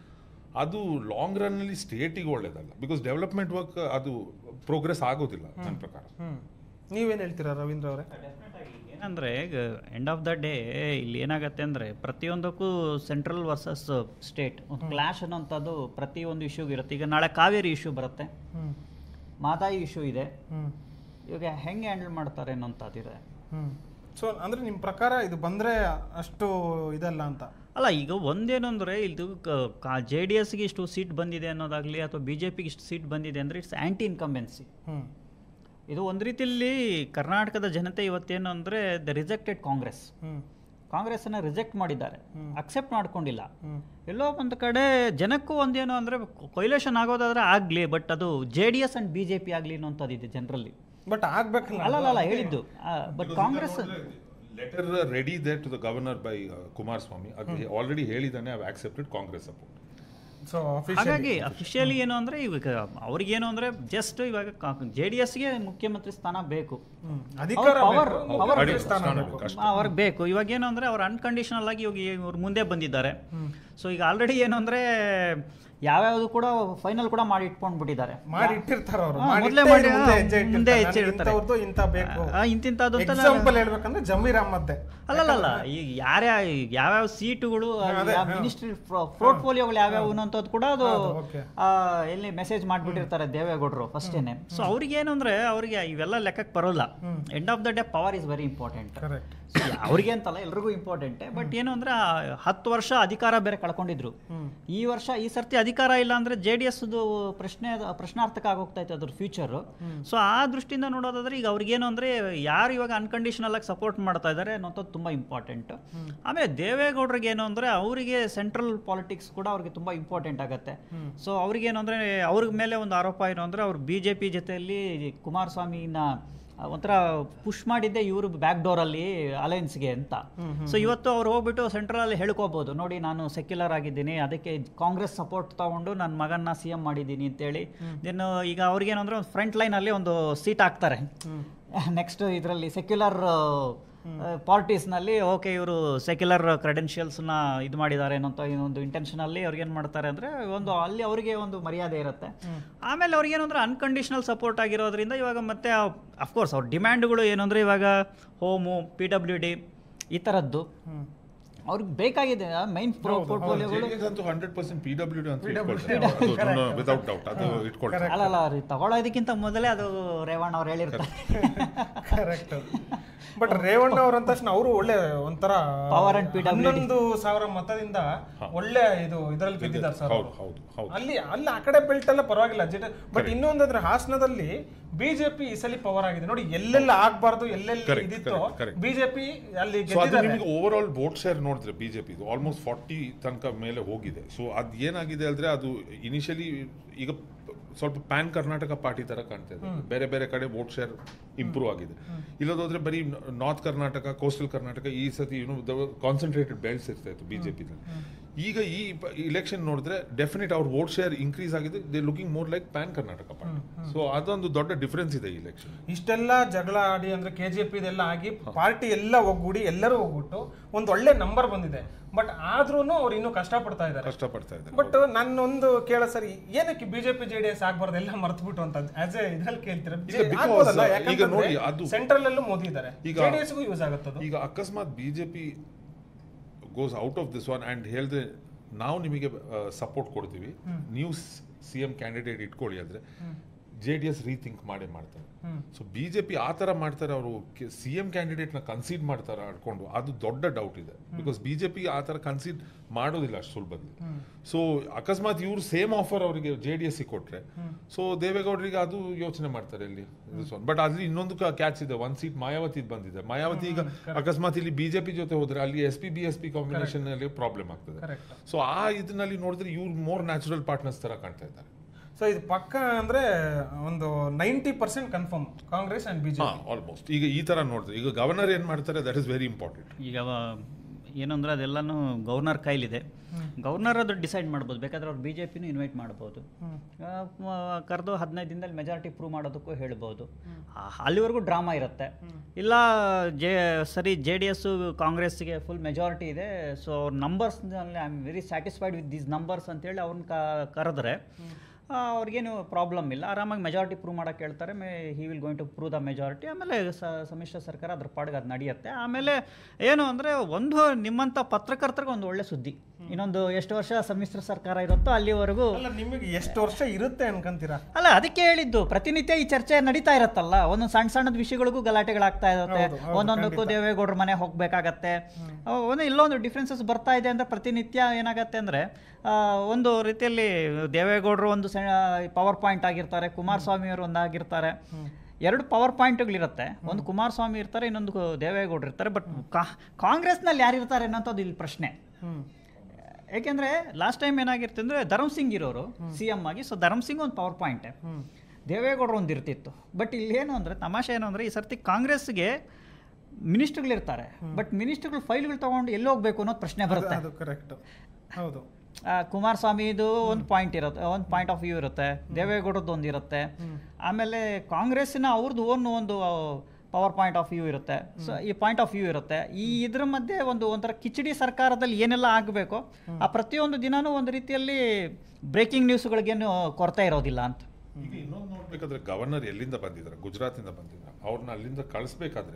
ಅದು ಲಾಂಗ್ ರನ್ ನಲ್ಲಿ ಸ್ಟೇಟಿಗೆ ಒಳ್ಳೇದಲ್ಲ ಬಿಕಾಸ್ ಡೆವಲಪ್ಮೆಂಟ್ ವರ್ಕ್ ಅದು ಪ್ರೋಗ್ರೆಸ್ ಆಗೋದಿಲ್ಲ ನನ್ನ ಪ್ರಕಾರ ಹ್ಮ್ ನೀವೇನ್ ಹೇಳ್ತೀರಾ ರವೀಂದ್ರ ಅವರೇ ಏನಂದ್ರೆ ಎಂಡ್ ಆಫ್ ದ ಡೇ ಇಲ್ಲಿ ಏನಾಗತ್ತೆ ಅಂದ್ರೆ ಪ್ರತಿಯೊಂದಕ್ಕೂ ಸೆಂಟ್ರಲ್ ವರ್ಸಸ್ ಸ್ಟೇಟ್ ಒಂದು ಕ್ಲಾಶ್ ಅನ್ನೋಂಥದ್ದು ಪ್ರತಿಯೊಂದು ಇಶ್ಯೂಗೆ ಇರುತ್ತೆ ಈಗ ನಾಳೆ ಕಾವೇರಿ ಇಶ್ಯೂ ಬರುತ್ತೆ ಹ್ಮ್ ಮಾತಾಯಿ ಇಶ್ಯೂ ಇದೆ ಹ್ಮ್ ಇವಾಗ ಹೆಂಗೆ ಹ್ಯಾಂಡಲ್ ಮಾಡ್ತಾರೆ ಅನ್ನೋಂಥದ್ದಿದೆ ಹ್ಮ್ ಸೊ ಅಂದ್ರೆ ನಿಮ್ ಪ್ರಕಾರ ಇದು ಬಂದ್ರೆ ಅಷ್ಟು ಇದಲ್ಲ ಅಂತ ಅಲ್ಲ ಈಗ ಒಂದೇನು ಅಂದರೆ ಇದು ಜೆ ಡಿ ಎಸ್ಗೆ ಇಷ್ಟು ಸೀಟ್ ಬಂದಿದೆ ಅನ್ನೋದಾಗಲಿ ಅಥವಾ ಬಿ ಜೆ ಪಿಗೆ ಇಷ್ಟು ಸೀಟ್ ಬಂದಿದೆ ಅಂದರೆ ಇಟ್ಸ್ ಆ್ಯಂಟಿ ಇನ್ಕಂಬೆನ್ಸಿ ಹ್ಮ್ ಇದು ಒಂದು ರೀತಿಯಲ್ಲಿ ಕರ್ನಾಟಕದ ಜನತೆ ಇವತ್ತೇನು ಅಂದರೆ ದ ರಿಜೆಕ್ಟೆಡ್ ಕಾಂಗ್ರೆಸ್ ಹ್ಮ್ ಕಾಂಗ್ರೆಸ್ಸನ್ನು ರಿಜೆಕ್ಟ್ ಮಾಡಿದ್ದಾರೆ ಅಕ್ಸೆಪ್ಟ್ ಮಾಡ್ಕೊಂಡಿಲ್ಲ ಹ್ಮ್ ಎಲ್ಲೋ ಒಂದು ಕಡೆ ಜನಕ್ಕೂ ಒಂದೇನು ಅಂದರೆ ಕೊಯ್ಲೇಷನ್ ಆಗೋದಾದ್ರೆ ಆಗಲಿ ಬಟ್ ಅದು J D S and B J P ಆಗಲಿ ಅನ್ನೋಂಥದ್ದಿದೆ ಜನರಲ್ಲಿ ಬಟ್ ಆಗ್ಬೇಕಲ್ಲ ಅಲ್ಲ ಅಲ್ಲ, ಅಲ್ಲ ಹೇಳಿದ್ದು but Congress letter ready there to the governor by Kumaraswamy ಅದು ಆಲ್ರೆಡಿ ಹೇಳಿದಾನೆ I accepted Congress support so ಹಾಗಾಗಿ ಅಫಿಷಿಯಲಿ ಏನು ಅಂದರೆ ಇವಾಗ ಅವ್ರಿಗೇನು ಅಂದರೆ ಜಸ್ಟ್ ಇವಾಗ ಜೆ ಡಿ ಎಸ್ಗೆ ಮುಖ್ಯಮಂತ್ರಿ ಸ್ಥಾನ ಬೇಕು ಅಧಿಕಾರ power- ಬೇಕು, power ಮುಖ್ಯಮಂತ್ರಿ ಬೇಕು. ಸ್ಥಾನ ಸ್ಥಾನ ಬೇಕು. ಬೇಕು. ಅಷ್ಟೇ. ಅವ್ರಿಗೆ ಬೇಕು ಇವಾಗ ಏನು ಅಂದರೆ ಅವ್ರು ಅನ್ಕಂಡೀಷನಲ್ ಆಗಿ ಇವಾಗ ಇವ್ರು ಮುಂದೆ ಬಂದಿದ್ದಾರೆ ಸೊ ಈಗ ಆಲ್ರೆಡಿ ಏನು ಅಂದರೆ ಯಾವ್ಯಾವುದು ಕೂಡ ಫೈನಲ್ ಕೂಡ ಮಾಡಿ ಇಟ್ಕೊಂಡ್ಬಿಟ್ಟಿದ್ದಾರೆ ಮಾಡಿ ಇಟ್ಟಿರ್ತಾರ ಅವರು ಹಾ, ಮಾಡಿ ಮೊದ್ಲೇ ಇಟ್ಟೇ ಮಾಡಿ, ಮುಂದೆ ಹಾ, ಹೆಜ್ಜೆ ಮುಂದೆ ಇಟ್ಟಿರ್ತಾರೆ. ಹೆಜ್ಜೆ ನನಗೆ ಇಡ್ತಾರೆ. ಇಂಥವ್ರ್ದು ಇಂಥ ಬೇಕು ಆ, ಇಂತಿಂಥದ್ದು ಅಂತ ನಾನು- ಎಕ್ಸಾಂಪಲ್ ಹೇಳ್ಬೇಕಂದ್ರೆ ಜಮೀರ್ ಅಹ್ಮದ್ದೆ ಅಲ್ಲಲ್ಲ ಈಗ ಯಾರ್ಯಾ ಯಾವ್ಯಾವ ಸೀಟುಗಳು ಅದೇ, ಹಾ. ಮಿನಿಸ್ಟ್ರಿ ಪೋರ್ಟ್ಫೋಲಿಯೋಗಳು ಯಾವ್ಯಾವ ಅನ್ನೋಂಥದ್ದು ಕೂಡ ಅದು ಹೌದು, okay. ಆ, ಎಲ್ಲಿ ಮೆಸೇಜ್ ಮಾಡ್ಬಿಟ್ಟಿರ್ತಾರೆ ದೇವೇಗೌಡರು ಫಸ್ಟೇನೆ ಸೊ ಅವ್ರಿಗೆ ಏನು ಅಂದ್ರೆ ಅವ್ರಿಗೆ ಇವೆಲ್ಲ ಲೆಕ್ಕಕ್ಕೆ ಬರೋಲ್ಲ end of the day power is very important correct ಅವ್ರಿಗೆ ಅಂತಲ್ಲ ಎಲ್ರಿಗೂ ಇಂಪಾರ್ಟೆಂಟೆ ಬಟ್ ಏನು ಅಂದ್ರೆ ಆ ಹತ್ತು ವರ್ಷ ಅಧಿಕಾರ ಬೇರೆ ಕಳ್ಕೊಂಡಿದ್ರು ಈ ವರ್ಷ ಈ ಸರ್ತಿ ಅಧಿಕಾರ ಇಲ್ಲ ಅಂದ್ರೆ ಜೆ ಡಿ ಎಸ್ ಪ್ರಶ್ನೆ ಪ್ರಶ್ನಾರ್ಥಕ ಆಗೋಗ್ತಾ ಇತ್ತು ಅದ್ರ ಫ್ಯೂಚರ್ ಸೊ ಆ ದೃಷ್ಟಿಯಿಂದ ನೋಡೋದಾದ್ರೆ ಈಗ ಅವ್ರಿಗೇನು ಅಂದ್ರೆ ಯಾರು ಇವಾಗ ಅನ್ಕಂಡೀಷನಲ್ ಆಗಿ ಸಪೋರ್ಟ್ ಮಾಡ್ತಾ ಇದ್ದಾರೆ ಅನ್ನೋದು ತುಂಬಾ ಇಂಪಾರ್ಟೆಂಟ್ ಆಮೇಲೆ ದೇವೇಗೌಡರಿಗೆ ಏನು ಅಂದ್ರೆ ಅವರಿಗೆ ಸೆಂಟ್ರಲ್ ಪಾಲಿಟಿಕ್ಸ್ ಕೂಡ ಅವ್ರಿಗೆ ತುಂಬಾ ಇಂಪಾರ್ಟೆಂಟ್ ಆಗುತ್ತೆ ಸೊ ಅವ್ರಿಗೇನು ಅಂದ್ರೆ ಅವ್ರ ಮೇಲೆ ಒಂದು ಆರೋಪ ಏನು ಅಂದ್ರೆ ಅವ್ರು ಬಿ ಜೆ ಪಿ ಜೊತೆಯಲ್ಲಿ ಕುಮಾರಸ್ವಾಮಿನ ಆ, ಒಂಥರ ಪುಷ್ ಮಾಡಿದ್ದೆ ಇವರು ಬ್ಯಾಕ್ ಡೋರಲ್ಲಿ ಅಲಯನ್ಸ್ಗೆ ಅಂತ ಸೊ ಇವತ್ತು ಅವ್ರು ಹೋಗ್ಬಿಟ್ಟು ಸೆಂಟ್ರಲ್ ಹೇಳ್ಕೋಬಹುದು ನೋಡಿ ನಾನು ಸೆಕ್ಯುಲರ್ ಆಗಿದ್ದೀನಿ ಅದಕ್ಕೆ ಕಾಂಗ್ರೆಸ್ ಸಪೋರ್ಟ್ ತಗೊಂಡು ನನ್ನ ಮಗನ್ನ ಸಿ ಎಂ ಮಾಡಿದ್ದೀನಿ ಅಂತೇಳಿ ದೆನ್ ಈಗ ಅವ್ರಿಗೇನಂದ್ರೆ ಒಂದು ಫ್ರಂಟ್ ಲೈನಲ್ಲಿ ಒಂದು ಸೀಟ್ ಹಾಕ್ತಾರೆ ನೆಕ್ಸ್ಟ್ ಇದರಲ್ಲಿ ಸೆಕ್ಯುಲರ್ ಪಾರ್ಟೀಸ್ನಲ್ಲಿ ಓಕೆ ಇವರು ಸೆಕ್ಯುಲರ್ ಕ್ರೆಡೆನ್ಷಿಯಲ್ಸ್ನ ಇದು ಮಾಡಿದ್ದಾರೆ ಅನ್ನೋಂಥ ಒಂದು ಇಂಟೆನ್ಷನಲ್ಲಿ ಅವ್ರಿಗೆ ಏನು ಮಾಡ್ತಾರೆ ಅಂದರೆ ಒಂದು ಅಲ್ಲಿ ಅವರಿಗೆ ಒಂದು ಮರ್ಯಾದೆ ಇರುತ್ತೆ ಆಮೇಲೆ ಅವ್ರಿಗೇನು ಅಂದರೆ ಅನ್ಕಂಡೀಷನಲ್ ಸಪೋರ್ಟ್ ಆಗಿರೋದ್ರಿಂದ ಇವಾಗ ಮತ್ತೆ ಅಫ್ಕೋರ್ಸ್ ಅವ್ರ ಡಿಮ್ಯಾಂಡ್ಗಳು ಏನು ಅಂದರೆ ಇವಾಗ ಹೋಮು ಪಿ ಡಬ್ಲ್ಯೂ ಡಿ ಈ ಥರದ್ದು ಅವ್ರಿಗೆ ಬೇಕಾಗಿದೆ ಮೈನ್ ಪೋರ್ಟ್ಫೋಲಿಯೋಗಳು JDS ಅಂತೂ hundred percent P W D ಅಂತ ಇಟ್ಕೊಳ್ತಾರೆ ವಿತೌಟ್ ಡೌಟ್ ಅದು ಇಟ್ಕೊಳ್ತಾರೆ ಅಲ್ಲ ಅಲ್ಲ ಅವ್ರಿಗೆ ತಗೊಳ್ಳೋದಕ್ಕಿಂತ ಮೊದಲೇ ಅದು ರೇವಣ್ಣ ಅವ್ರು ಹೇಳಿರ್ತಾರೆ ಕರೆಕ್ಟ್ ಬಟ್ ರೇವಣ್ಣ ಅವ್ರ ಅಂದ ತಕ್ಷಣ ಅವರು ಒಳ್ಳೆ ಒಂಥರ Power and PWD. ಹನ್ನೊಂದು ಸಾವಿರ ಮತದಿಂದ ಒಳ್ಳೆ ಇದು ಇದರಲ್ಲಿ ಗೆದ್ದಿದ್ದಾರೆ ಸರ್ ಹೌದು ಹೌದು ಹೌದು ಅಲ್ಲಿ ಅಲ್ಲಿ ಆ ಕಡೆ ಬೆಲ್ಟ್ ಎಲ್ಲ ಪರವಾಗಿಲ್ಲ ಬಟ್ ಇನ್ನೊಂದಂದ್ರೆ ಹಾಸನದಲ್ಲಿ ಬಿಜೆಪಿ ಈ ಸಲ ಪವರ್ ಆಗಿದೆ ನೋಡಿ ಎಲ್ಲೆಲ್ಲ ಆಗ್ಬಾರ್ದು ಎಲ್ಲೆಲ್ಲಿ Correct, ಇದಿತ್ತು correct, correct. ಬಿಜೆಪಿ ಅಲ್ಲಿ ಸೊ ಅದು ಗೆದ್ದಿದ್ದಾರೆ ನಿಮಗೆ ಓವರ್ ಆಲ್ ವೋಟ್ ಶೇರ್ ನೋಡಿದ್ರೆ ಬಿಜೆಪಿ ಆಲ್ಮೋಸ್ಟ್ ಫಾರ್ಟಿ ತನಕ ಮೇಲೆ ಹೋಗಿದೆ ಸೊ ಅದು ಏನಾಗಿದೆ ಅಂದ್ರೆ ಅದು ಇನಿಷಿಯಲಿ ಈಗ ಸ್ವಲ್ಪ ಪ್ಯಾನ್ ಕರ್ನಾಟಕ ಪಾರ್ಟಿ ತರ ಕಾಣ್ತಾ ಇದೆ ಬೇರೆ ಬೇರೆ ಕಡೆ ವೋಟ್ ಶೇರ್ ಇಂಪ್ರೂವ್ ಆಗಿದೆ ಇಲ್ಲದೋದ್ರೆ ಬರೀ ನಾರ್ತ್ ಕರ್ನಾಟಕ ಕೋಸ್ಟಲ್ ಕರ್ನಾಟಕ ಈ ಸತಿ ಏನು ಕಾನ್ಸಂಟ್ರೇಟೆಡ್ ಬೆಲ್ಟ್ಸ್ ಇರ್ತಾ ಇತ್ತು ಬಿಜೆಪಿ ಈಗ ಈ ಇಲೆಕ್ಷನ್ ನೋಡಿದ್ರೆ ಡೆಫಿನೆಟ್ ಅವ್ರ ವೋಟ್ ಶೇರ್ ಇನ್ಕ್ರೀಸ್ ಆಗಿದೆ they looking more like pan Karnataka party so ಅದೊಂದು ದೊಡ್ಡ ಡಿಫರೆನ್ಸ್ ಇದೆ ಈ ಇಲೆಕ್ಷನ್ ಇಷ್ಟೆಲ್ಲ ಜಗಳ ಆಡಿ ಅಂದ್ರೆ ಕೆಜೆಪಿ ಇದೆಲ್ಲ ಆಗಿ ಪಾರ್ಟಿ ಎಲ್ಲ ಒಗ್ಗೂಡಿ ಎಲ್ಲರೂ ಹೋಗ್ಬಿಟ್ಟು ಒಂದು ಒಳ್ಳೆ ನಂಬರ್ ಬಂದಿದೆ ಬಟ್ ಆದ್ರೂ ಅವ್ರು ಇನ್ನೂ ಕಷ್ಟ ಪಡ್ತಾ ಇದ್ದಾರೆ ಕಷ್ಟಪಡ್ತಾ ಇದ್ದಾರೆ ಬಟ್ ನನ್ನೊಂದು ಕೇಳ ಸರಿ ಏನಕ್ಕೆ ಬಿಜೆಪಿ ಜೆ ಡಿ ಎಸ್ ಆಗ್ಬಾರ್ದು ಎಲ್ಲ ಮರ್ತ್ಬಿಟ್ಟು ಅಂತ ಆಸ್ ಎ ಇದ್ರಲ್ಲಿ ಕೇಳ್ತೀರಾ ಈಗ because ಈಗ ನೋಡಿ, ಅದು- ಸೆಂಟ್ರಲ್ ಅಲ್ಲೂ ಮೋದಿ ಇದ್ದಾರೆ ಈಗ- ಜೆಡಿಎಸ್ಗೂ ಯೂಸ್ ಆಗುತ್ತದು ಈಗ ಅಕಸ್ಮಾತ್ BJP goes out of this one and ಹೇಳಿದ್ರೆ ನಾವು ನಿಮಗೆ ಸಪೋರ್ಟ್ ಕೊಡ್ತೀವಿ ನೀವು ಸಿ ಎಂ ಕ್ಯಾಂಡಿಡೇಟ್ ಇಟ್ಕೊಳ್ಳಿ ಅಂದ್ರೆ ಜೆ ಡಿ ಎಸ್ ರೀಥಿಂಕ್ ಮಾಡೇ ಮಾಡ್ತಾರೆ ಸೊ ಬಿಜೆಪಿ ಆ ತರ ಮಾಡ್ತಾರೆ ಅವರು ಸಿ ಎಂ ಕ್ಯಾಂಡಿಡೇಟ್ ನ ಕನ್ಸೀಡ್ ಮಾಡ್ತಾರೆ ಆಡ್ಕೊಂಡು ಅದು ದೊಡ್ಡ ಡೌಟ್ ಇದೆ ಬಿಕಾಸ್ ಬಿಜೆಪಿ ಆ ತರ ಕನ್ಸೀಡ್ ಮಾಡೋದಿಲ್ಲ ಅಷ್ಟು ಸುಲಭದಲ್ಲಿ ಸೊ ಅಕಸ್ಮಾತ್ ಇವ್ರು ಸೇಮ್ ಆಫರ್ ಅವರಿಗೆ ಜೆ ಡಿ ಎಸ್ ಕೊಟ್ರೆ ಸೊ ದೇವೇಗೌಡರಿಗೆ ಅದು ಯೋಚನೆ ಮಾಡ್ತಾರೆ ಇಲ್ಲಿ ಬಟ್ ಅಲ್ಲಿ ಇನ್ನೊಂದು ಕ್ಯಾಚ್ ಇದೆ ಒಂದ್ ಸೀಟ್ ಮಾಯಾವತಿ ಬಂದಿದೆ ಮಾಯಾವತಿ ಈಗ ಅಕಸ್ಮಾತ್ ಇಲ್ಲಿ ಬಿಜೆಪಿ ಜೊತೆ ಹೋದ್ರೆ ಅಲ್ಲಿ S P B S P combination ಅಲ್ಲಿ ಪ್ರಾಬ್ಲಮ್ ಆಗ್ತದೆ ಕರೆಕ್ಟ್ ಸೊ ಆ ಇದನ್ನಲ್ಲಿ ನೋಡಿದ್ರೆ ಇವ್ರು ಮೋರ್ ನ್ಯಾಚುರಲ್ ಪಾರ್ಟ್ನರ್ಸ್ ತರ ಕಾಣ್ತಾ ಇದ್ದಾರೆ ಸೊ ಇದು ಪಕ್ಕ ಅಂದ್ರೆ ಒಂದು ninety percent confirm Congress and BJP ಹಾ ಆಲ್ಮೋಸ್ಟ್ ಈಗ ಈ ತರ ನೋಡಿದ್ರೆ ಈಗ ಗವರ್ನರ್ ಏನ್ ಮಾಡ್ತಾರೆ ದಟ್ ಇಸ್ ವೆರಿ ಇಂಪಾರ್ಟೆಂಟ್ ಈಗ ಅವ- ಏನಂದ್ರೆ ಅದೆಲ್ಲನೂ ಗವರ್ನರ್ ಕೈಲಿದೆ ಗವರ್ನರ್ ಅದು ಡಿಸೈಡ್ ಮಾಡ್ಬೋದು ಬೇಕಾದ್ರೆ ಅವ್ರು ಬಿ ಜೆ ಪಿನೂ ಇನ್ವೈಟ್ ಮಾಡ್ಬೋದು ಕರೆದು ಹದಿನೈದು ದಿನದಲ್ಲಿ ಮೆಜಾರಿಟಿ ಪ್ರೂವ್ ಮಾಡೋದಕ್ಕೂ ಹೇಳ್ಬೋದು ಆ, ಅಲ್ಲಿವರೆಗೂ ಡ್ರಾಮಾ ಇರುತ್ತೆ ಇಲ್ಲ ಜೆ ಸರಿ ಜೆ ಡಿ ಎಸ್ಸು ಕಾಂಗ್ರೆಸ್ಗೆ ಫುಲ್ ಮೆಜಾರಿಟಿ ಇದೆ ಸೊ ಅವ್ರ ನಂಬರ್ಸ್ನಲ್ಲಿ I am very satisfied with these numbers ಅಂತೇಳಿ ಅವ್ರನ್ನ ಕರೆದ್ರೆ ಆ, ಅವ್ರಿಗೇನು ಪ್ರಾಬ್ಲಮ್ ಇಲ್ಲ ಆರಾಮಾಗಿ ಮೆಜಾರಿಟಿ ಪ್ರೂವ್ ಮಾಡೋಕೆ ಹೇಳ್ತಾರೆ may he will going to prove the majority ಆಮೇಲೆ ಸ ಸಮ್ಮಿಶ್ರ ಸರ್ಕಾರ ಅದ್ರ ಪಾಡಿಗೆ ಅದು ನಡೆಯುತ್ತೆ ಆಮೇಲೆ ಏನು ಅಂದರೆ ಒಂದು ನಿಮ್ಮಂಥ ಪತ್ರಕರ್ತರಿಗೆ ಒಂದು ಒಳ್ಳೆ ಸುದ್ದಿ ಇನ್ನೊಂದು ಎಷ್ಟು ವರ್ಷ ಸಮ್ಮಿಶ್ರ ಸರ್ಕಾರ ಇರುತ್ತೋ ಅಲ್ಲಿವರೆಗೂ ಅಲ್ಲ ನಿಮಗೆ ಎಷ್ಟು ವರ್ಷ ಇರುತ್ತೆ ಅನ್ಕೊಂತೀರಾ ಅಲ್ಲ ಅದಕ್ಕೆ ಹೇಳಿದ್ದು ಪ್ರತಿನಿತ್ಯ ಈ ಚರ್ಚೆ ನಡೀತಾ ಇರತ್ತಲ್ಲ ಒಂದೊಂದು ಸಣ್ಣ ಸಣ್ಣದ ವಿಷಯಗಳಿಗೂ ಗಲಾಟೆಗಳಾಗ್ತಾ ಇರುತ್ತೆ ಹೌದು, ಹೌದು, ಒಂದೊಂದಕ್ಕೂ ದೇವೇಗೌಡರ ಮನೆ ಹೋಗ್ಬೇಕಾಗತ್ತೆ ಅಹ್, ಒಂದು ಇಲ್ಲೊಂದು ಡಿಫ್ರೆನ್ಸಸ್ ಬರ್ತಾ ಇದೆ ಅಂದ್ರೆ ಪ್ರತಿನಿತ್ಯ ಏನಾಗತ್ತೆ ಅಂದ್ರೆ ಆ, ಒಂದು ರೀತಿಯಲ್ಲಿ ದೇವೇಗೌಡರು ಒಂದು ಪವರ್ ಪಾಯಿಂಟ್ ಆಗಿರ್ತಾರೆ ಕುಮಾರಸ್ವಾಮಿ ಅವರು ಒಂದು ಆಗಿರ್ತಾರೆ ಎರಡು ಪವರ್ ಪಾಯಿಂಟ್ಗಳಿರುತ್ತೆ ಒಂದು ಕುಮಾರಸ್ವಾಮಿ ಇರ್ತಾರೆ ಇನ್ನೊಂದು ದೇವೇಗೌಡರು ಇರ್ತಾರೆ ಬಟ್ ಕಾಂಗ್ರೆಸ್ನಲ್ಲಿ ಯಾರು ಇರ್ತಾರೆ ಅನ್ನೋಂಥದ್ದು ಇಲ್ಲಿ ಪ್ರಶ್ನೆ ಹ್ಮ್ ಯಾಕೆಂದ್ರೆ ಲಾಸ್ಟ್ ಟೈಮ್ ಏನಾಗಿರುತ್ತೆ ಅಂದ್ರೆ ಧರ್ಮ್ ಸಿಂಗ್ ಇರೋರು ಸಿ ಎಂ ಆಗಿ ಸೊ ಧರ್ಮ್ ಸಿಂಗ್ ಒಂದು ಪವರ್ ಪಾಯಿಂಟ್ ದೇವೇಗೌಡರು ಒಂದು ಇರ್ತಿತ್ತು ಬಟ್ ಇಲ್ಲಿ ಏನು ಅಂದ್ರೆ ತಮಾಷೆ ಏನು ಅಂದ್ರೆ ಈ ಸರ್ತಿ ಕಾಂಗ್ರೆಸ್ಗೆ ಮಿನಿಸ್ಟರ್ಗಳಿರ್ತಾರೆ ಬಟ್ ಮಿನಿಸ್ಟರ್ಗಳು ಫೈಲ್ಗಳು ತಗೊಂಡು ಎಲ್ಲಿ ಹೋಗ್ಬೇಕು ಅನ್ನೋದು ಪ್ರಶ್ನೆ ಬರುತ್ತೆ ಅದು ಕರೆಕ್ಟ್ ಹೌದು ಆ, ಕುಮಾರಸ್ವಾಮಿದು ಒಂದು ಪಾಯಿಂಟ್ ಇರುತ್ತೆ ಒಂದು ಪಾಯಿಂಟ್ ಆಫ್ ವ್ಯೂ ಇರುತ್ತೆ ದೇವೇಗೌಡರದ್ದು ಒಂದು ಇರುತ್ತೆ ಆಮೇಲೆ ಕಾಂಗ್ರೆಸ್ಸಿನ ಅವ್ರದ್ದು ಓನ್ ಒಂದು ಪವರ್ ಪಾಯಿಂಟ್ ಆಫ್ ವ್ಯೂ ಇರುತ್ತೆ ಸೊ ಈ ಪಾಯಿಂಟ್ ಆಫ್ ವ್ಯೂ ಇರುತ್ತೆ ಈ ಇದ್ರ ಮಧ್ಯೆ ಒಂದು ಒಂಥರ ಕಿಚಡಿ ಸರ್ಕಾರದಲ್ಲಿ ಏನೆಲ್ಲ ಆಗಬೇಕು ಆ ಪ್ರತಿಯೊಂದು ದಿನಾನೂ ಒಂದು ರೀತಿಯಲ್ಲಿ ಬ್ರೇಕಿಂಗ್ ನ್ಯೂಸ್ಗಳಿಗೇನು ಕೊರತೆ ಇರೋದಿಲ್ಲ ಅಂತ ಈಗ ಇನ್ನೊಂದು ನೋಡ್ಬೇಕಾದ್ರೆ ಗವರ್ನರ್ ಎಲ್ಲಿಂದ ಬಂದಿದ್ದಾರೆ ಗುಜರಾತಿಂದ ಬಂದಿದ್ದಾರೆ ಅವ್ರನ್ನ ಅಲ್ಲಿಂದ ಕಳಿಸ್ಬೇಕಾದ್ರೆ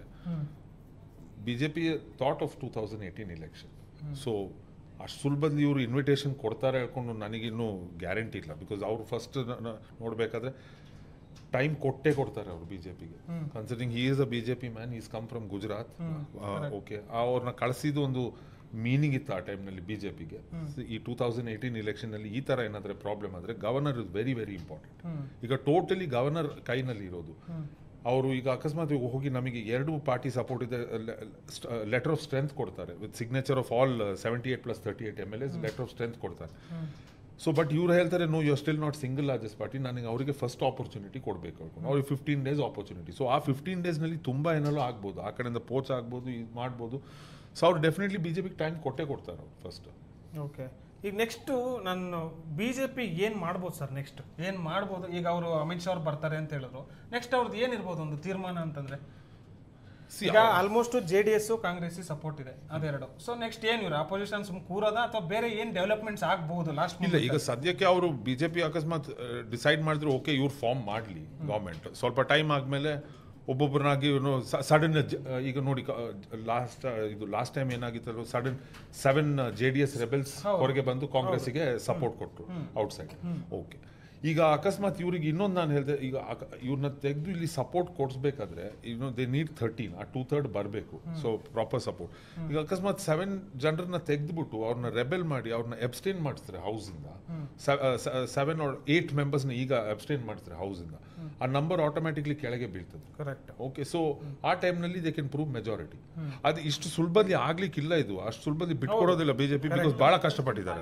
BJP thought of two thousand eighteen election so ಅಷ್ಟು ಸುಲಭದಲ್ಲಿ ಇವರು ಇನ್ವಿಟೇಷನ್ ಕೊಡ್ತಾರೆ ಹೇಳ್ಕೊಂಡು ನನಗಿನ್ನೂ ಗ್ಯಾರಂಟಿ ಇಲ್ಲ ಬಿಕಾಸ್ ಅವ್ರು ಫಸ್ಟ್ ನೋಡಬೇಕಾದ್ರೆ ಟೈಮ್ ಕೊಟ್ಟೇ ಕೊಡ್ತಾರೆ ಅವರು ಬಿಜೆಪಿಗೆ considering he is a BJP man is come from Gujarat okay ಅವ್ರನ್ನ ಕಳಿಸಿದ ಒಂದು ಮೀನಿಂಗ್ ಇತ್ತು ಆ ಟೈಮ್ನಲ್ಲಿ ಬಿಜೆಪಿಗೆ ಈ ಟೂ ತೌಸಂಡ್ ಏಯ್ಟೀನ್ ಇಲೆಕ್ಷನಲ್ಲಿ ಈ ಥರ ಏನಾದರೆ ಪ್ರಾಬ್ಲಮ್ ಆದರೆ governor is very very important ಈಗ ಟೋಟಲಿ ಗವರ್ನರ್ ಕೈನಲ್ಲಿ ಇರೋದು ಅವರು ಈಗ ಅಕಸ್ಮಾತ್ ಈಗ ಹೋಗಿ ನಮಗೆ ಎರಡು ಪಾರ್ಟಿ ಸಪೋರ್ಟ್ ಇದೆ ಲೆಟರ್ ಆಫ್ ಸ್ಟ್ರೆಂತ್ ಕೊಡ್ತಾರೆ with signature of all seventy eight plus thirty eight M L S letter of strength ಕೊಡ್ತಾರೆ ಸೊ ಬಟ್ ಇವ್ರು ಹೇಳ್ತಾರೆ no you still not single largest party ನನಗೆ ಅವರಿಗೆ ಫಸ್ಟ್ ಆಪರ್ಚುನಿಟಿ ಕೊಡಬೇಕು ಅವ್ರಿಗೆ ಫಿಫ್ಟೀನ್ ಡೇಸ್ ಆಪರ್ಚುನಿಟಿ ಸೊ ಆ ಫಿಫ್ಟೀನ್ ಡೇಸ್ನಲ್ಲಿ ತುಂಬ ಏನೆಲ್ಲ ಆಗ್ಬೋದು ಆ ಕಡೆಯಿಂದ ಪೋಚ್ ಆಗ್ಬೋದು ಇದು ಮಾಡ್ಬೋದು ಸೊ ಅವ್ರು ಡೆಫಿನೆಟ್ಲಿ ಬಿ ಜೆ ಪಿಗೆ ಟೈಮ್ ಕೊಟ್ಟೇ ಕೊಡ್ತಾರೆ ಅವ್ರು ಫಸ್ಟ್ ಓಕೆ ಈಗ ನೆಕ್ಸ್ಟು ನಾನು ಬಿ ಜೆ ಪಿ ಏನು ಮಾಡ್ಬೋದು ಸರ್ ನೆಕ್ಸ್ಟ್ ಏನು ಮಾಡ್ಬೋದು ಈಗ ಅವರು ಅಮಿತ್ ಶಾ ಅವ್ರು ಬರ್ತಾರೆ ಅಂತ ಹೇಳಿದ್ರು ನೆಕ್ಸ್ಟ್ ಅವ್ರದ್ದು ಏನಿರ್ಬೋದು ಒಂದು ತೀರ್ಮಾನ ಅಂತಂದ್ರೆ ಈಗ almost J D S Congress support ಇದೆ ಅದೆರಡು ಸೊ ನೆಕ್ಸ್ಟ್ ಏನು ಇವ್ರು ಅಪೋಸಿಷನ್ ಸುಮ್ ಕೂರೋದ ಅಥವಾ ಬೇರೆ ಏನು ಡೆವಲಪ್ಮೆಂಟ್ಸ್ ಆಗ್ಬಹುದು ಲಾಸ್ಟ್ ಇಲ್ಲ ಈಗ ಸದ್ಯಕ್ಕೆ ಅವರು ಬಿಜೆಪಿ ಅಕಸ್ಮಾತ್ ಡಿಸೈಡ್ ಮಾಡಿದ್ರು ಓಕೆ ಇವ್ರು ಫಾರ್ಮ್ ಮಾಡಲಿ ಗೌರ್ಮೆಂಟ್ ಸ್ವಲ್ಪ ಟೈಮ್ ಆದ್ಮೇಲೆ ಒಬ್ಬೊಬ್ಬರನ್ನಾಗಿ ಸಡನ್ ಈಗ ನೋಡಿ ಲಾಸ್ಟ್ ಇದು ಲಾಸ್ಟ್ ಟೈಮ್ ಏನಾಗಿತ್ತು sudden seven J D S rebels ಹೊರಗೆ ಬಂದು ಕಾಂಗ್ರೆಸ್ಸಿಗೆ ಸಪೋರ್ಟ್ ಕೊಟ್ಟರು ಔಟ್ಸೈಡ್ ಓಕೆ ಈಗ ಅಕಸ್ಮಾತ್ ಇವ್ರಿಗೆ ಇನ್ನೊಂದು ನಾನು ಹೇಳಿದೆ ಈಗ ಅಕ- ಇವ್ರನ್ನ ತೆಗೆದು ಇಲ್ಲಿ ಸಪೋರ್ಟ್ ಕೊಡಿಸ್ಬೇಕಾದ್ರೆ ಇನ್ನು ದೇ ನೀಡ್ ಥರ್ಟೀನ್ ಆ ಟೂ ಥರ್ಡ್ ಬರಬೇಕು ಸೊ ಪ್ರಾಪರ್ ಸಪೋರ್ಟ್ ಈಗ ಅಕಸ್ಮಾತ್ ಸೆವೆನ್ ಜನರನ್ನ ತೆಗೆದ್ಬಿಟ್ಟು ಅವ್ರನ್ನ ರೆಬೆಲ್ ಮಾಡಿ ಅವ್ರನ್ನ ಎಬ್ಸ್ಟೇನ್ ಮಾಡಿಸ್ತಾರೆ ಹೌಸಿಂದ ಸೆವೆನ್ ಏಟ್ ಮೆಂಬರ್ಸ್ನ ಈಗ ಅಬ್ಸ್ಟೇನ್ ಮಾಡ್ತಾರೆ ಹೌಸಿಂದ ಆ ನಂಬರ್ ಆಟೋಮ್ಯಾಟಿಕ್ಲಿ ಕೆಳಗೆ ಬೀಳ್ತದೆ ಕರೆಕ್ಟ್ ಓಕೆ ಸೊ ಆ ಟೈಮ್ನಲ್ಲಿ ದೇ ಕೆನ್ ಪ್ರೂವ್ ಮೆಜಾರಿಟಿ ಅದು ಇಷ್ಟು ಸುಲಭದಲ್ಲಿ ಆಗ್ಲಿಕ್ಕಿಲ್ಲ ಇದು ಅಷ್ಟು ಸುಲಭದಲ್ಲಿ ಬಿಟ್ಕೊಡೋದಿಲ್ಲ ಬಿಜೆಪಿ ಬಿಕಾಸ್ ಬಹಳ ಕಷ್ಟಪಟ್ಟಿದ್ದಾರೆ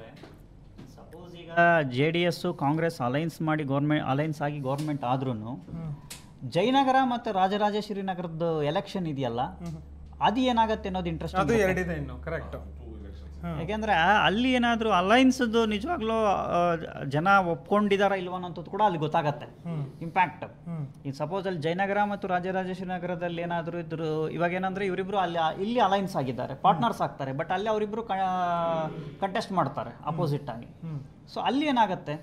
ಸಪೋಸ್ ಈಗ J D S Congress alliance ಮಾಡಿ ಗೌರ್ಮೆಂಟ್ ಅಲೈನ್ಸ್ ಆಗಿ ಗೌರ್ಮೆಂಟ್ ಆದ್ರೂ ಜಯನಗರ ಮತ್ತು ರಾಜರಾಜೇಶ್ವರಿ ನಗರದ ಎಲೆಕ್ಷನ್ ಇದೆಯಲ್ಲ ಅದು ಏನಾಗತ್ತೆ ಅನ್ನೋದು ಇಂಟ್ರೆಸ್ಟ್ ಅದು ಎರಡಿದೆ ಇನ್ನು ಕರೆಕ್ಟ್ ಯಾಕೆಂದ್ರೆ ಅಲ್ಲಿ ಏನಾದರೂ ಅಲೈನ್ಸ್ದು ನಿಜವಾಗ್ಲೂ ಆ, ಜನ ಒಪ್ಕೊಂಡಿದಾರ ಇಲ್ವಾ ಅನ್ನೋದು ಕೂಡ ಅಲ್ಲಿ ಗೊತ್ತಾಗತ್ತೆ ಇಂಪ್ಯಾಕ್ಟ್ ಈಗ ಸಪೋಸ್ ಅಲ್ಲಿ ಜಯನಗರ ಮತ್ತು ರಾಜರಾಜೇಶ್ವರಿ ನಗರದಲ್ಲಿ ಏನಾದರೂ ಇದ್ರು ಇವಾಗ ಏನಂದ್ರೆ ಇವರಿಬ್ರು ಅಲ್ಲಿ ಇಲ್ಲಿ ಅಲೈನ್ಸ್ ಆಗಿದ್ದಾರೆ ಪಾರ್ಟ್ನರ್ಸ್ ಆಗ್ತಾರೆ ಬಟ್ ಅಲ್ಲಿ ಅವರಿಬ್ರು ಕಂಟೆಸ್ಟ್ ಮಾಡ್ತಾರೆ ಅಪೋಸಿಟ್ ಆಗಿ ಸೊ ಅಲ್ಲಿ ಏನಾಗತ್ತೆ